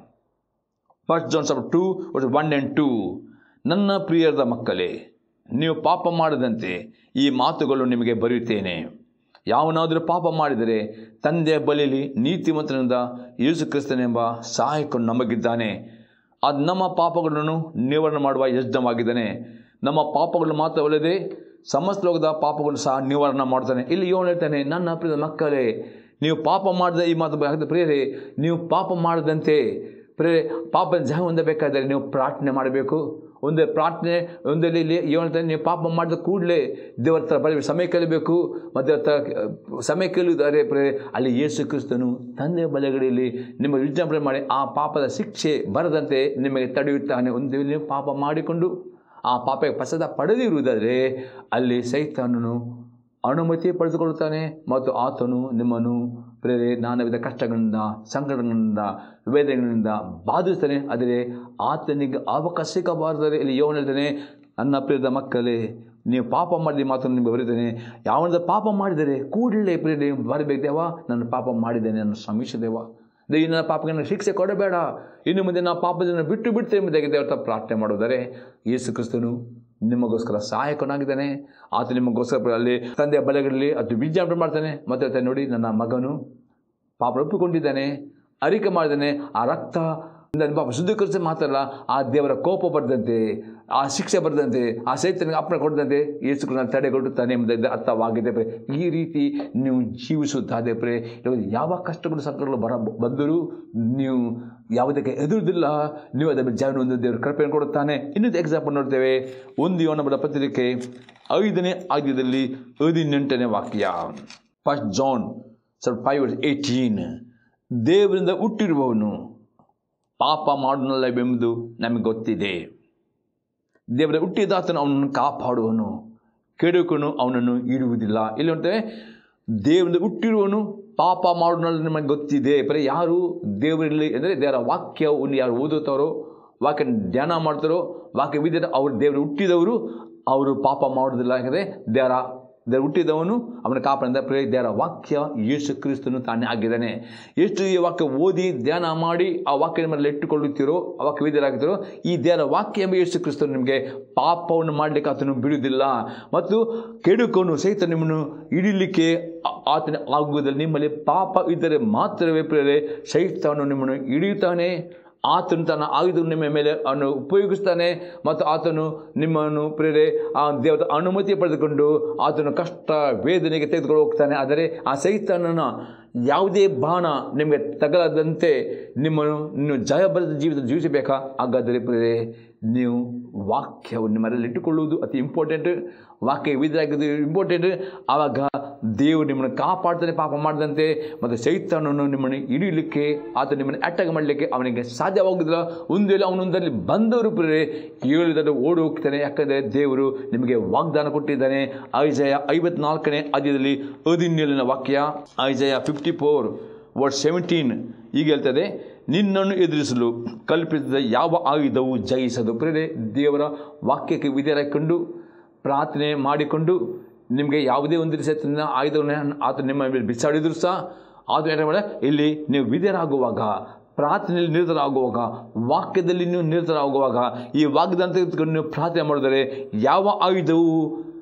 ಫಸ್ಟ್ ಜಾನ್ ಸಬ್ ಟೂ ಒನ್ ಆ್ಯಂಡ್ ಟೂ ನನ್ನ ಪ್ರಿಯರದ ಮಕ್ಕಳೇ ನೀವು ಪಾಪ ಮಾಡದಂತೆ ಈ ಮಾತುಗಳು ನಿಮಗೆ ಬರೆಯುತ್ತೇನೆ ಯಾವನಾದರೂ ಪಾಪ ಮಾಡಿದರೆ ತಂದೆಯ ಬಳಿಯಲ್ಲಿ ನೀತಿವಂತನಿಂದ ಯೇಸು ಕ್ರಿಸ್ತನೆಂಬ ಸಹಾಯಕನು ನಮಗಿದ್ದಾನೆ ಅದು ನಮ್ಮ ಪಾಪಗಳನ್ನು ನಿವಾರಣೆ ಮಾಡುವ ಯಜ್ಞವಾಗಿದ್ದಾನೆ ನಮ್ಮ ಪಾಪಗಳು ಮಾತ್ರವಲ್ಲದೆ ಸಮಸ್ತ ಲೋಕದ ಪಾಪಗಳನ್ನು ಸಹ ನಿವಾರಣೆ ಮಾಡ್ತಾನೆ ಇಲ್ಲಿ ಇವನು ಹೇಳ್ತಾನೆ ನನ್ನ ಪ್ರಿಯ ಮಕ್ಕಳೇ ನೀವು ಪಾಪ ಮಾಡಿದ ಈ ಮಾತು ಹಾಕಿದ ಪ್ರಿಯರೇ ನೀವು ಪಾಪ ಮಾಡದಂತೆ ಪ್ರಿಯರೇ ಪಾಪ ಜಹ ಹೊಂದಬೇಕಾದರೆ ನೀವು ಪ್ರಾರ್ಥನೆ ಮಾಡಬೇಕು ಒಂದೇ ಪ್ರಾರ್ಥನೆ ಒಂದಲ್ಲಿ ಇಲ್ಲಿ ಏನು ಹೇಳ್ತಾನೆ ನೀವು ಪಾಪ ಮಾಡಿದ ಕೂಡಲೇ ದೇವರ ಹತ್ರ ಬರಬೇಕು ಸಮಯ ಕೇಳಬೇಕು ಮತ್ತು ದೇವರ ಹತ್ರ ಸಮಯ ಕೇಳುತ್ತಾರೆ ಪ್ರಿಯರೇ ಅಲ್ಲಿ ಯೇಸು ಕ್ರಿಸ್ತನು ತಂದೆ ಬಲೆಗಳಲ್ಲಿ ನಿಮ್ಮ ವಿಜ್ಞಾಪನೆ ಮಾಡಿ ಆ ಪಾಪದ ಶಿಕ್ಷೆ ಬರದಂತೆ ನಿಮಗೆ ತಡೆಯುತ್ತಾನೆ ಒಂದು ವೇಳೆ ನೀವು ಪಾಪ ಮಾಡಿಕೊಂಡು ಆ ಪಾಪಕ್ಕೆ ಪಸದ ಪಡೆದಿರುವುದಾದರೆ ಅಲ್ಲಿ ಸೈತಾನನು ಅನುಮತಿ ಪಡೆದುಕೊಳ್ಳುತ್ತಾನೆ ಮತ್ತು ಆತನು ನಿಮ್ಮನ್ನು ಪ್ರೇರೆ ನಾನಾ ವಿಧ ಕಷ್ಟಗಳಿಂದ ಸಂಕಟಗಳಿಂದ ವೇದನೆಗಳಿಂದ ಬಾಧಿಸ್ತಾನೆ ಆದರೆ ಆತನಿಗೆ ಅವಕಾಶ ಸಿಕ್ಕಬಾರದರೆ ಇಲ್ಲಿ ಯೋವನು ಹೇಳ್ತಾನೆ ನನ್ನ ಪ್ರಿಯದ ಮಕ್ಕಳೇ ನೀವು ಪಾಪ ಮಾಡಿದ ಮಾತನ್ನು ನಿಮಗೆ ಬರೀತಾನೆ ಯಾವನಾದ ಪಾಪ ಮಾಡಿದರೆ ಕೂಡಲೇ ಪ್ರಿಯ ಬರಬೇಕು ದೇವ ನಾನು ಪಾಪ ಮಾಡಿದ್ದೇನೆ ನನ್ನ ಶ್ರಮಿಸ ದೇವ ದೇವ ನನ್ನ ಪಾಪಕ್ಕೆ ನನಗೆ ಶಿಕ್ಷೆ ಕೊಡಬೇಡ ಇನ್ನು ಮುಂದೆ ನಾ ಪಾಪದಿಂದ ಬಿಟ್ಟು ಬಿಡ್ತೇನೆ ಎಂಬುದಾಗಿ ದೇವರ ಪ್ರಾರ್ಥನೆ ಮಾಡುವುದರೆ ಯೇಸು ಕ್ರಿಸ್ತನು ನಿಮಗೋಸ್ಕರ ಸಹಾಯಕನಾಗಿದ್ದಾನೆ ಆತ ನಿಮಗೋಸ್ಕರ ಅಲ್ಲಿ ತಂದೆಯ ಬಲೆಗಳಲ್ಲಿ ಅದು ವಿಜ್ಞಾಪನೆ ಮಾಡ್ತಾನೆ ಮತ್ತೆ ಹೇಳ್ತಾನೆ ನೋಡಿ ನನ್ನ ಮಗನು ಪಾಪ ಒಪ್ಪಿಕೊಂಡಿದ್ದಾನೆ ಅರಿಕೆ ಮಾಡಿದ್ದಾನೆ ಆ ರಕ್ತ ನನ್ನ ಪಾಪ ಶುದ್ಧೀಕರಿಸಿ ಮಾತ್ರಲ್ಲ ಆ ದೇವರ ಕೋಪ ಬರದಂತೆ ಆ ಶಿಕ್ಷೆ ಬರದಂತೆ ಆ ಸೈತನಿಗೆ ಅಪ್ಪಣೆ ಕೊಡದಂತೆ ಯೇಸು ಕ್ರಿಸ್ತನ ತಡೆಗಟ್ಟುತ್ತಾನೆ ಎಂಬುದಾಗಿ ಅರ್ಥವಾಗಿದೆ ಪ್ರೇ ಈ ರೀತಿ ನೀವು ಜೀವಿಸುತ್ತಾದೆ ಪ್ರೇ ಇವಾಗ ಯಾವ ಕಷ್ಟಗಳು ಸಂಕಟಗಳು ಬರ ಬಂದರೂ ನೀವು ಯಾವುದಕ್ಕೆ ಎದುರುದಿಲ್ಲ ನೀವು ಅದರ ಮೇಲೆ ಜಾವನ ಒಂದು ದೇವರು ಕೃಪೆಯನ್ನು ಕೊಡುತ್ತಾನೆ ಇನ್ನೊಂದು ಎಕ್ಸಾಂಪಲ್ ನೋಡ್ತೇವೆ ಒಂದು ಯೋನಬದ ಪತ್ರಿಕೆ ಐದನೇ ಆದ್ಯದಲ್ಲಿ ಹದಿನೆಂಟನೇ ವಾಕ್ಯ ಫಸ್ಟ್ ಜಾನ್ ಸ್ವಲ್ಪ ಫೈವ್ ಏಯ್ಟೀನ್ ದೇವರಿಂದ ಹುಟ್ಟಿರುವವನು ಪಾಪ ಮಾಡುವುದಿಲ್ಲವೆಂಬುದು ನಮಗೆ ಗೊತ್ತಿದೆ ದೇವರ ಹುಟ್ಟಿದಾತನು ಅವನನ್ನು ಕಾಪಾಡುವನು ಕೆಡುಕನು ಅವನನ್ನು ಇಡುವುದಿಲ್ಲ ಇಲ್ಲಿ ನೋಡ್ತೇವೆ ದೇವರಿಂದ ಹುಟ್ಟಿರುವನು ಪಾಪ ಮಾಡೋದ್ರಲ್ಲಿ ನಮಗೆ ಗೊತ್ತಿದೆ ಬರೀ ಯಾರು ದೇವರಲ್ಲಿ ಅಂದರೆ ದೇವರ ವಾಕ್ಯವನ್ನು ಯಾರು ಓದುತ್ತಾರೋ ವಾಕ್ಯ ಧ್ಯಾನ ಮಾಡ್ತಾರೋ ವಾಕ್ಯ ವಿದ್ಯೆ ಅವರು ದೇವರು ಹುಟ್ಟಿದವರು ಅವರು ಪಾಪ ಮಾಡೋದಿಲ್ಲ ಯಾಕಂದರೆ ದೇವರ ದೇವರು ಹುಟ್ಟಿದವನು ಅವನ ಕಾಪಾಡಿದ ಪ್ರೇ ದೇವರ ವಾಕ್ಯ ಯೇಸು ಕ್ರಿಸ್ತನು ತಾನೇ ಆಗಿದ್ದಾನೆ ಎಷ್ಟು ಈ ವಾಕ್ಯ ಓದಿ ಧ್ಯಾನ ಮಾಡಿ ಆ ವಾಕ್ಯದ ಮೇಲೆ ಇಟ್ಟುಕೊಳ್ಳುತ್ತೀರೋ ಆ ವಾಕ್ಯ ವಿದ್ಯರಾಗ್ತೀರೋ ಈ ದೇವರ ವಾಕ್ಯ ಎಂಬ ಯೇಸು ಕ್ರಿಸ್ತನು ನಿಮಗೆ ಪಾಪವನ್ನು ಮಾಡಲಿಕ್ಕೆ ಆತನು ಬಿಡುವುದಿಲ್ಲ ಮತ್ತು ಕೆಡುಕನು ಸಹಿತ ನಿಮ್ಮನ್ನು ಹಿಡಿಲಿಕ್ಕೆ ಆ- ಆತನ ಆಗುವುದಿಲ್ಲ ನಿಮ್ಮಲ್ಲಿ ಪಾಪ ಇದ್ದರೆ ಮಾತ್ರವೇ ಪ್ರೇರೆ ಸಹಿತನು ನಿಮ್ಮನ್ನು ಹಿಡಿಯುತ್ತಾನೆ ಆತನು ತನ್ನ ಆಯುಧ ನಿಮ್ಮ ಮೇಲೆ ಅವನು ಉಪಯೋಗಿಸ್ತಾನೆ ಮತ್ತು ಆತನು ನಿಮ್ಮನ್ನು ಪ್ರೇರೆ ಆ ದೇವರ ಅನುಮತಿ ಪಡೆದುಕೊಂಡು ಆತನು ಕಷ್ಟ ವೇದನೆಗೆ ತೆಗೆದುಕೊಂಡು ಹೋಗ್ತಾನೆ ಆದರೆ ಆ ಸೈತಾನನ ಯಾವುದೇ ಬಾಣ ನಿಮಗೆ ತಗಲದಂತೆ ನಿಮ್ಮನ್ನು ಇನ್ನು ಜಯಬಲದ ಜೀವಿತ ಜೀವಿಸಬೇಕಾ ಹಾಗಾದರೆ ಪ್ರೇರೆ ನೀವು ವಾಕ್ಯವನ್ನು ಮನೆಯಲ್ಲಿ ಇಟ್ಟುಕೊಳ್ಳುವುದು ಅತಿ ಇಂಪಾರ್ಟೆಂಟ್ ವಾಕ್ಯ ವಿಧಾಗಿದ್ದು ಇಂಪಾರ್ಟೆಂಟ್ ಆವಾಗ ದೇವರು ನಿಮ್ಮನ್ನು ಕಾಪಾಡ್ತಾನೆ ಪಾಪ ಮಾಡದಂತೆ ಮತ್ತು ಚೈತನ್ಯವನ್ನು ನಿಮ್ಮನ್ನು ಹಿಡಿಯಲಿಕ್ಕೆ ಆತ ನಿಮ್ಮನ್ನು ಅಟ್ಯಾಕ್ ಮಾಡಲಿಕ್ಕೆ ಅವನಿಗೆ ಸಾಧ್ಯವಾಗುವುದಿಲ್ಲ ಒಂದು ವೇಳೆ ಅವನೊಂದರಲ್ಲಿ ಬಂದವರು ಪ್ರೇರೆ ಹೇಳಿದರೆ ಓಡಿ ಹೋಗ್ತಾನೆ ಯಾಕಂದರೆ ದೇವರು ನಿಮಗೆ ವಾಗ್ದಾನ ಕೊಟ್ಟಿದ್ದಾನೆ ಐಜಯ ಐವತ್ನಾಲ್ಕನೇ ಅಧ್ಯದಲ್ಲಿ ಹದಿನೇಳನ ವಾಕ್ಯ Isaiah fifty four word seventeen ಈಗ ಹೇಳ್ತದೆ ನಿನ್ನನ್ನು ಎದುರಿಸಲು ಕಲ್ಪಿಸಿದ ಯಾವ ಆಯುಧವು ಜಯಿಸದು ಪ್ರೇರೆ ದೇವರ ವಾಕ್ಯಕ್ಕೆ ವಿಧೇಯರಾಗಿಕೊಂಡು ಪ್ರಾರ್ಥನೆ ಮಾಡಿಕೊಂಡು ನಿಮಗೆ ಯಾವುದೇ ಒಂದು ರೀತಿಯ ಆಯುಧವನ್ನು ಆತ ನಿಮ್ಮ ಮೇಲೆ ಬಿಸಾಡಿದ್ರು ಸಹ ಆತ ಏನು ಮಾಡ ಇಲ್ಲಿ ನೀವು ವಿಧೇಯರಾಗುವಾಗ ಪ್ರಾರ್ಥನೆಯಲ್ಲಿ ನಿರತರಾಗುವಾಗ ವಾಕ್ಯದಲ್ಲಿ ನೀವು ನಿರತರಾಗುವಾಗ ಈ ವಾಗ್ದಾನ ತೆಗೆದುಕೊಂಡು ನೀವು ಪ್ರಾರ್ಥನೆ ಮಾಡಿದರೆ ಯಾವ ಆಯುಧವು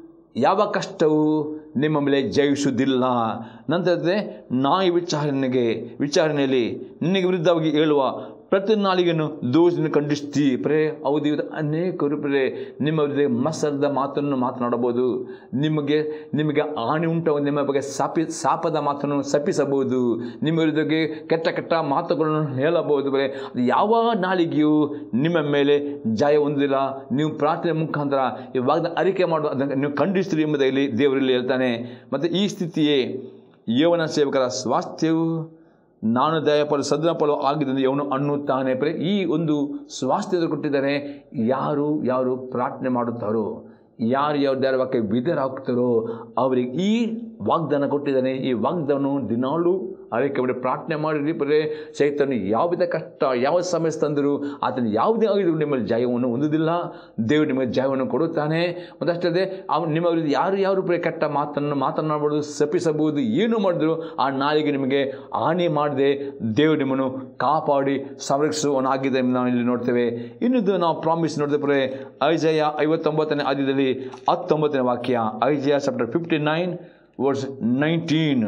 ಯಾವ ಕಷ್ಟವು ನಿಮ್ಮ ಮೇಲೆ ಜಯಿಸುವುದಿಲ್ಲ ನಂತರ ನಾಯಿ ವಿಚಾರಣೆಗೆ ವಿಚಾರಣೆಯಲ್ಲಿ ನಿನಗೆ ವಿರುದ್ಧವಾಗಿ ಹೇಳುವ ಪ್ರತಿ ನಾಳಿಗೆಯನ್ನು ದೋಷದಿಂದ ಖಂಡಿಸ್ತಿ ಪ್ರೇ ಹೌದು ಇವತ್ತು ಅನೇಕರು ಪ್ರೇ ನಿಮ್ಮ ವಿರುದ್ಧ ಮಸರದ ಮಾತನ್ನು ಮಾತನಾಡಬಹುದು ನಿಮಗೆ ನಿಮಗೆ ಹಾನಿ ಉಂಟು ನಿಮ್ಮ ಬಗ್ಗೆ ಸಾಪಿ ಶಾಪದ ಮಾತನ್ನು ಸಪಿಸಬಹುದು ನಿಮ್ಮ ವಿರುದ್ಧಗೆ ಕೆಟ್ಟ ಕೆಟ್ಟ ಮಾತುಗಳನ್ನು ಹೇಳಬಹುದು ಬರೇ ಅದು ಯಾವ ನಾಳಿಗೆಯೂ ನಿಮ್ಮ ಮೇಲೆ ಜಯ ಹೊಂದಿಲ್ಲ ನೀವು ಪ್ರಾರ್ಥನೆ ಮುಖಾಂತರ ಇವಾಗ ಅರಿಕೆ ಮಾಡುವ ಅದನ್ನು ನೀವು ಖಂಡಿಸ್ತೀರಿ ಎಂಬುದಾಗಿ ದೇವರಲ್ಲಿ ಹೇಳ್ತಾನೆ ಮತ್ತು ಈ ಸ್ಥಿತಿಯೇ ಯೌವನ ಸೇವಕರ ಸ್ವಾಸ್ಥ್ಯವು ನಾನು ದಯಪಲು ಸದ್ರಪಲು ಆಗಿದ್ದಂತೆ ಅವನು ಅನ್ನುತ್ತಾನೆ ಪ್ರೆ ಈ ಒಂದು ಸ್ವಾಸ್ಥ್ಯದ ಕೊಟ್ಟಿದ್ದಾನೆ ಯಾರು ಯಾರು ಪ್ರಾರ್ಥನೆ ಮಾಡುತ್ತಾರೋ ಯಾರು ಯಾವ ದೇವರ ವಾಕ್ಯ ವಿಧರಾಗ್ತಾರೋ ಅವರಿಗೆ ಈ ವಾಗ್ದಾನ ಕೊಟ್ಟಿದ್ದಾನೆ ಈ ವಾಗ್ದಾನ ದಿನಾಲೂ ಅದಕ್ಕೆ ಅವರಿಗೆ ಪ್ರಾರ್ಥನೆ ಮಾಡಿರಿ ಬರೇ ಸೈತನು ಯಾವುದೇ ಕಷ್ಟ ಯಾವ ಸಮಸ್ಯೆ ತಂದರೂ ಆತನ ಯಾವುದೇ ಆಗಿದ್ರು ನಿಮ್ಮಲ್ಲಿ ಜಯವನ್ನು ಹೊಂದುವುದಿಲ್ಲ ದೇವರು ನಿಮಗೆ ಜಯವನ್ನು ಕೊಡುತ್ತಾನೆ ಮತ್ತು ಅಷ್ಟೇ ಅವನು ನಿಮ್ಮ ವಿರುದ್ಧ ಯಾರು ಯಾರು ಪ್ರೇ ಕೆಟ್ಟ ಮಾತನ್ನು ಮಾತನಾಡಬಹುದು ಶಪಿಸಬಹುದು ಏನು ಮಾಡಿದ್ರು ಆ ನಾಳಿಗೆ ನಿಮಗೆ ಹಾನಿ ಮಾಡದೆ ದೇವರು ನಿಮ್ಮನ್ನು ಕಾಪಾಡಿ ಸಂರಕ್ಷಿಸುವನಾಗಿದೆ ನಾವು ಇಲ್ಲಿ ನೋಡ್ತೇವೆ ಇನ್ನೊಂದು ನಾವು ಪ್ರಾಮಿಸ್ ನೋಡಿದ್ರೆ ಪ್ರೇ ಐಜಯ ಐವತ್ತೊಂಬತ್ತನೇ ಆದ್ಯದಲ್ಲಿ ಹತ್ತೊಂಬತ್ತನೇ ವಾಕ್ಯ Isaiah chapter fifty nine verse nineteen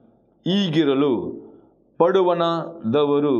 ಈಗಿರಲು ಪಡುವನದವರು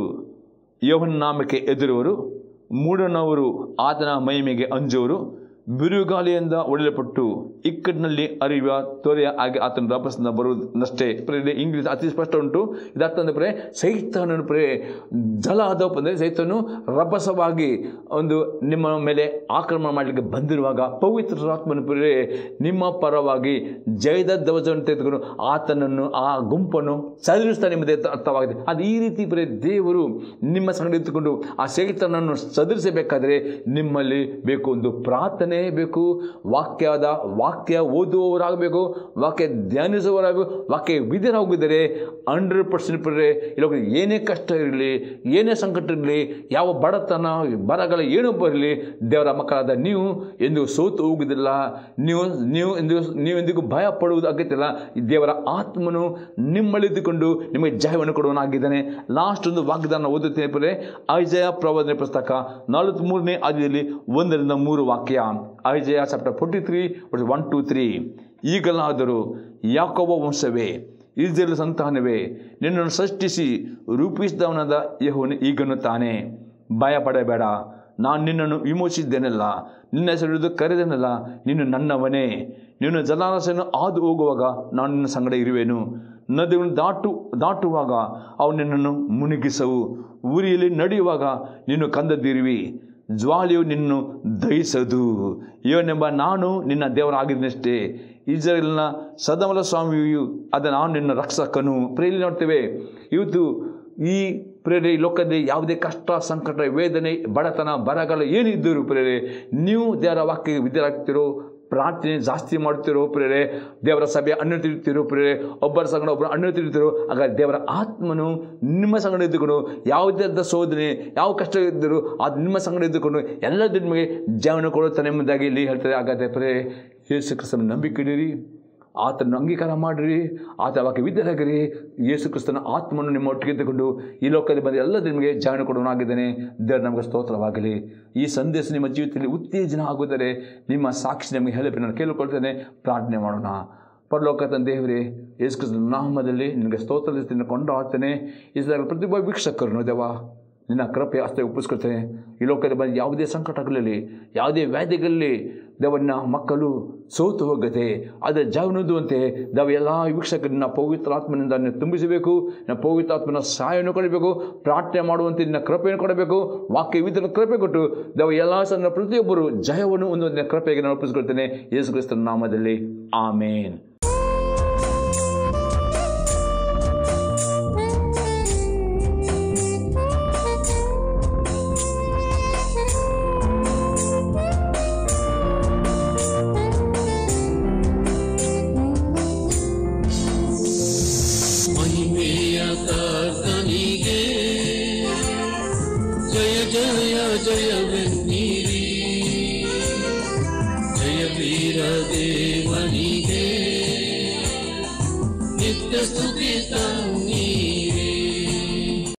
ಯವನ ನಾಮಕ್ಕೆ ಎದುರುವರು ಮೂಢನವರು ಆತನ ಮಹಿಮೆಗೆ ಅಂಜುವರು ಬಿರುಗಾಳಿಯಿಂದ ಒಡೆಯಲ್ಪಟ್ಟು ಇಕ್ಕಟ್ಟಿನಲ್ಲಿ ಅರಿಯುವ ತೊರೆಯ ಹಾಗೆ ಆತನ ರಭಸದಿಂದ ಬರುವುದಷ್ಟೇ ಪ್ರೇರೆ ಇಂಗ್ಲೀಷ್ ಅತಿ ಸ್ಪಷ್ಟ ಉಂಟು ಇದರ್ಥ ಅಂದರೆ ಪ್ರೇ ಸೈತಾನನು ಪ್ರೇ ಜಲ ಆದಪ್ಪ ಅಂದರೆ ಸೈತನು ರಭಸವಾಗಿ ಒಂದು ನಿಮ್ಮ ಮೇಲೆ ಆಕ್ರಮಣ ಮಾಡಲಿಕ್ಕೆ ಬಂದಿರುವಾಗ ಪವಿತ್ರಾತ್ಮನ ಪ್ರೇ ನಿಮ್ಮ ಪರವಾಗಿ ಜಯದ ಧ್ವಜವನ್ನು ತೆಗೆದುಕೊಂಡು ಆತನನ್ನು ಆ ಗುಂಪನ್ನು ಚದುರಿಸ್ತಾನೆ ಎಂಬುದೇ ಅರ್ಥವಾಗಿದೆ ಅದು ಈ ರೀತಿ ಪ್ರೇ ದೇವರು ನಿಮ್ಮ ಸಂಗಡ ಇಟ್ಟುಕೊಂಡು ಆ ಸೈತನನ್ನು ಚದುರಿಸಬೇಕಾದರೆ ನಿಮ್ಮಲ್ಲಿ ಬೇಕು ಒಂದು ಪ್ರಾರ್ಥನೆ ಬೇಕು ವಾಕ್ಯದ ವಾಕ್ಯ ಓದುವವರಾಗಬೇಕು ವಾಕ್ಯ ಧ್ಯಾನಿಸುವವರಾಗಬೇಕು ವಾಕ್ಯ ವಿಧಿರಾಗಿದ್ದರೆ ಹಂಡ್ರೆಡ್ ಪರ್ಸೆಂಟ್ ಪ್ರೇ ಇಲ್ಲ ಏನೇ ಕಷ್ಟ ಇರಲಿ ಏನೇ ಸಂಕಟ ಇರಲಿ ಯಾವ ಬಡತನ ಬರಗಳ ಏನೂ ಬರಲಿ ದೇವರ ಮಕ್ಕಳಾದ ನೀವು ಎಂದು ಸೋತು ಹೋಗುವುದಿಲ್ಲ ನೀವು ನೀವು ಎಂದು ನೀವು ಎಂದಿಗೂ ಭಯ ಪಡುವುದು ಅಗತ್ಯವಿಲ್ಲ ಈ ದೇವರ ಆತ್ಮನು ನಿಮ್ಮಲ್ಲಿದ್ದುಕೊಂಡು ನಿಮಗೆ ಜಯವನ್ನು ಕೊಡುವನಾಗಿದ್ದಾನೆ ಲಾಸ್ಟ್ ಒಂದು ವಾಗ್ದಾನ ಓದುತ್ತೇನೆ ಪರೇ ಐಜಯ ಪ್ರವಾದನೆ ಪುಸ್ತಕ ನಲವತ್ತ್ಮೂರನೇ ಆದಿಯಲ್ಲಿ ಒಂದರಿಂದ ಮೂರು ವಾಕ್ಯ Isaiah chapter forty three one two three ಈಗಲಾದರೂ ಯಾಕೊಬ್ಬ ವಂಶವೇ ಇಸ್ರೇಲ್ ಸಂತಾನವೇ ನಿನ್ನನ್ನು ಸೃಷ್ಟಿಸಿ ರೂಪಿಸಿದವನಾದ ಯಹೋನು ಈಗನ್ನುತ್ತಾನೆ ಭಯ ಪಡಬೇಡ ನಾನು ನಿನ್ನನ್ನು ವಿಮೋಚಿಸಿದ್ದೇನಲ್ಲ ನಿನ್ನ ಹೆಸರು ಹಿಡಿದು ಕರೆದೇನಲ್ಲ ನೀನು ನನ್ನವನೇ ನೀನು ಜಲಾಶಯನ್ನು ಹಾದು ಹೋಗುವಾಗ ನಾನು ನಿನ್ನ ಸಂಗಡ ಇರುವೆನು ನದಿಗಳನ್ನು ದಾಟು ದಾಟುವಾಗ ಅವು ನಿನ್ನನ್ನು ಮುಳುಗಿಸವು ಊರಿಯಲ್ಲಿ ನಡೆಯುವಾಗ ನೀನು ಕಂದದಿರುವಿ ಜ್ವಾಲೆಯು ನಿನ್ನನ್ನು ದಹಿಸದು ಇವನೆಂಬ ನಾನು ನಿನ್ನ ದೇವರಾಗಿದ್ದನಷ್ಟೇ ಇಸ್ರೇಲ್ನ ಸದಮಲ ಸ್ವಾಮಿಯು ಅದ ನಾನು ನಿನ್ನ ರಕ್ಷಕನು ಪ್ರೇಲಿ ನೋಡ್ತೇವೆ ಇವತ್ತು ಈ ಪ್ರೇರೆ ಈ ಲೋಕದಲ್ಲಿ ಯಾವುದೇ ಕಷ್ಟ ಸಂಕಟ ವೇದನೆ ಬಡತನ ಬರಗಾಲ ಏನಿದ್ದರೂ ಪ್ರೇರೆ ನೀವು ದೇವರ ವಾಕ್ಯಕ್ಕೆ ವಿದ್ಯರಾಗ್ತಿರೋ ಪ್ರಾರ್ಥನೆ ಜಾಸ್ತಿ ಮಾಡ್ತಿರೋ ಪ್ರೇರೆ ದೇವರ ಸಭೆ ಅನ್ನ ತಿರುಗ್ತಿರೋ ಪ್ರೇರೆ ಒಬ್ಬರ ಸಂಗಡ ಒಬ್ಬರು ಅನ್ನ ತಿರುಗ್ತಿರೋ ಆಗ ದೇವರ ಆತ್ಮನು ನಿಮ್ಮ ಸಂಗಡ ಇದ್ದುಕೊಂಡು ಯಾವುದೇ ಶೋಧನೆ ಯಾವ ಕಷ್ಟ ಇದ್ದರೂ ಅದು ನಿಮ್ಮ ಸಂಗಡ ಇದ್ದುಕೊಂಡು ಎಲ್ಲ ನಿಮಗೆ ಜೀವನ ಕೊಡುತ್ತಾನೆ ಎಂಬುದಾಗಿ ಇಲ್ಲಿ ಹೇಳ್ತಾರೆ ಹಾಗಾದರೆ ಪ್ರೇ ಯೇಸು ಕ್ರಿಸ್ತನ ನಂಬಿಕೆ ಇಡಿರಿ ಆತನ ಅಂಗೀಕಾರ ಮಾಡಿರಿ ಆತ ವಾಕ್ಯ ವಿದ್ಯರಾಗಿರಿ ಯೇಸು ಕ್ರಿಸ್ತನ ಆತ್ಮನ್ನು ನಿಮ್ಮ ಒಟ್ಟಿಗೆ ತೆಗೆದುಕೊಂಡು ಈ ಲೋಕದಲ್ಲಿ ಬಂದು ಎಲ್ಲ ನಿಮಗೆ ಜೀವನ ಕೊಡುವನಾಗಿದ್ದಾನೆ ದೇವರು ನಮಗೆ ಸ್ತೋತ್ರವಾಗಲಿ ಈ ಸಂದೇಶ ನಿಮ್ಮ ಜೀವಿತದಲ್ಲಿ ಉತ್ತೇಜನ ಆಗುತ್ತದೆ ನಿಮ್ಮ ಸಾಕ್ಷಿ ನಮಗೆ ಹೇಳಬೇಕು ನಾನು ಕೇಳಿಕೊಳ್ತೇನೆ ಪ್ರಾರ್ಥನೆ ಮಾಡೋಣ ಪರಲೋಕ ದೇವರೇ ಯೇಸು ಕ್ರಿಸ್ತನ ನಾಮದಲ್ಲಿ ನಿನಗೆ ಸ್ತೋತ್ರದಿಂದ ಕೊಂಡಾಡ್ತೇನೆ ಈ ಪ್ರತಿಯೊಬ್ಬ ವೀಕ್ಷಕರನ್ನು ದೇವ ನಿನ್ನ ಕೃಪೆ ಹಸ್ತೆ ಒಪ್ಪಿಸ್ಕೊಳ್ತೇನೆ ಈ ಲೋಕದಲ್ಲಿ ಬಂದು ಯಾವುದೇ ಸಂಕಟಗಳಲ್ಲಿ ಯಾವುದೇ ವ್ಯಾಧಿಗಳಲ್ಲಿ ದೇವನ್ನ ಮಕ್ಕಳು ಸೋತು ಹೋಗದೆ ಅದರ ಜವನದುವಂತೆ ನಾವು ಎಲ್ಲ ವೀಕ್ಷಕರನ್ನ ಪವಿತ್ರಾತ್ಮನಿಂದ ನೀವು ತುಂಬಿಸಬೇಕು ನಾವು ಪವಿತ್ರಾತ್ಮನ ಸಹಾಯವನ್ನು ಕೊಡಬೇಕು ಪ್ರಾರ್ಥನೆ ಮಾಡುವಂತೆ ನಿನ್ನ ಕೃಪೆಯನ್ನು ಕೊಡಬೇಕು ವಾಕ್ಯ ವಿಧನ ಕೃಪೆ ಕೊಟ್ಟು ನಾವು ಎಲ್ಲ ಸಣ್ಣ ಪ್ರತಿಯೊಬ್ಬರು ಜಯವನ್ನು ಒಂದು ಕೃಪೆಗೆ ನಾನು ಒಪ್ಪಿಸಿಕೊಳ್ತೇನೆ ಯೇಸು ಕ್ರಿಸ್ತನ ನಾಮದಲ್ಲಿ ಆಮೇನ್ ಮಹಿಮೆಯ ಕರ್ತನಿಗೆ ಜಯ ಜಯ ಜಯವೆನ್ನಿರಿ ಜಯ ವೀರ ದೇವನಿಗೆ ನಿತ್ಯ ಸ್ತುತಿ ತನ್ನ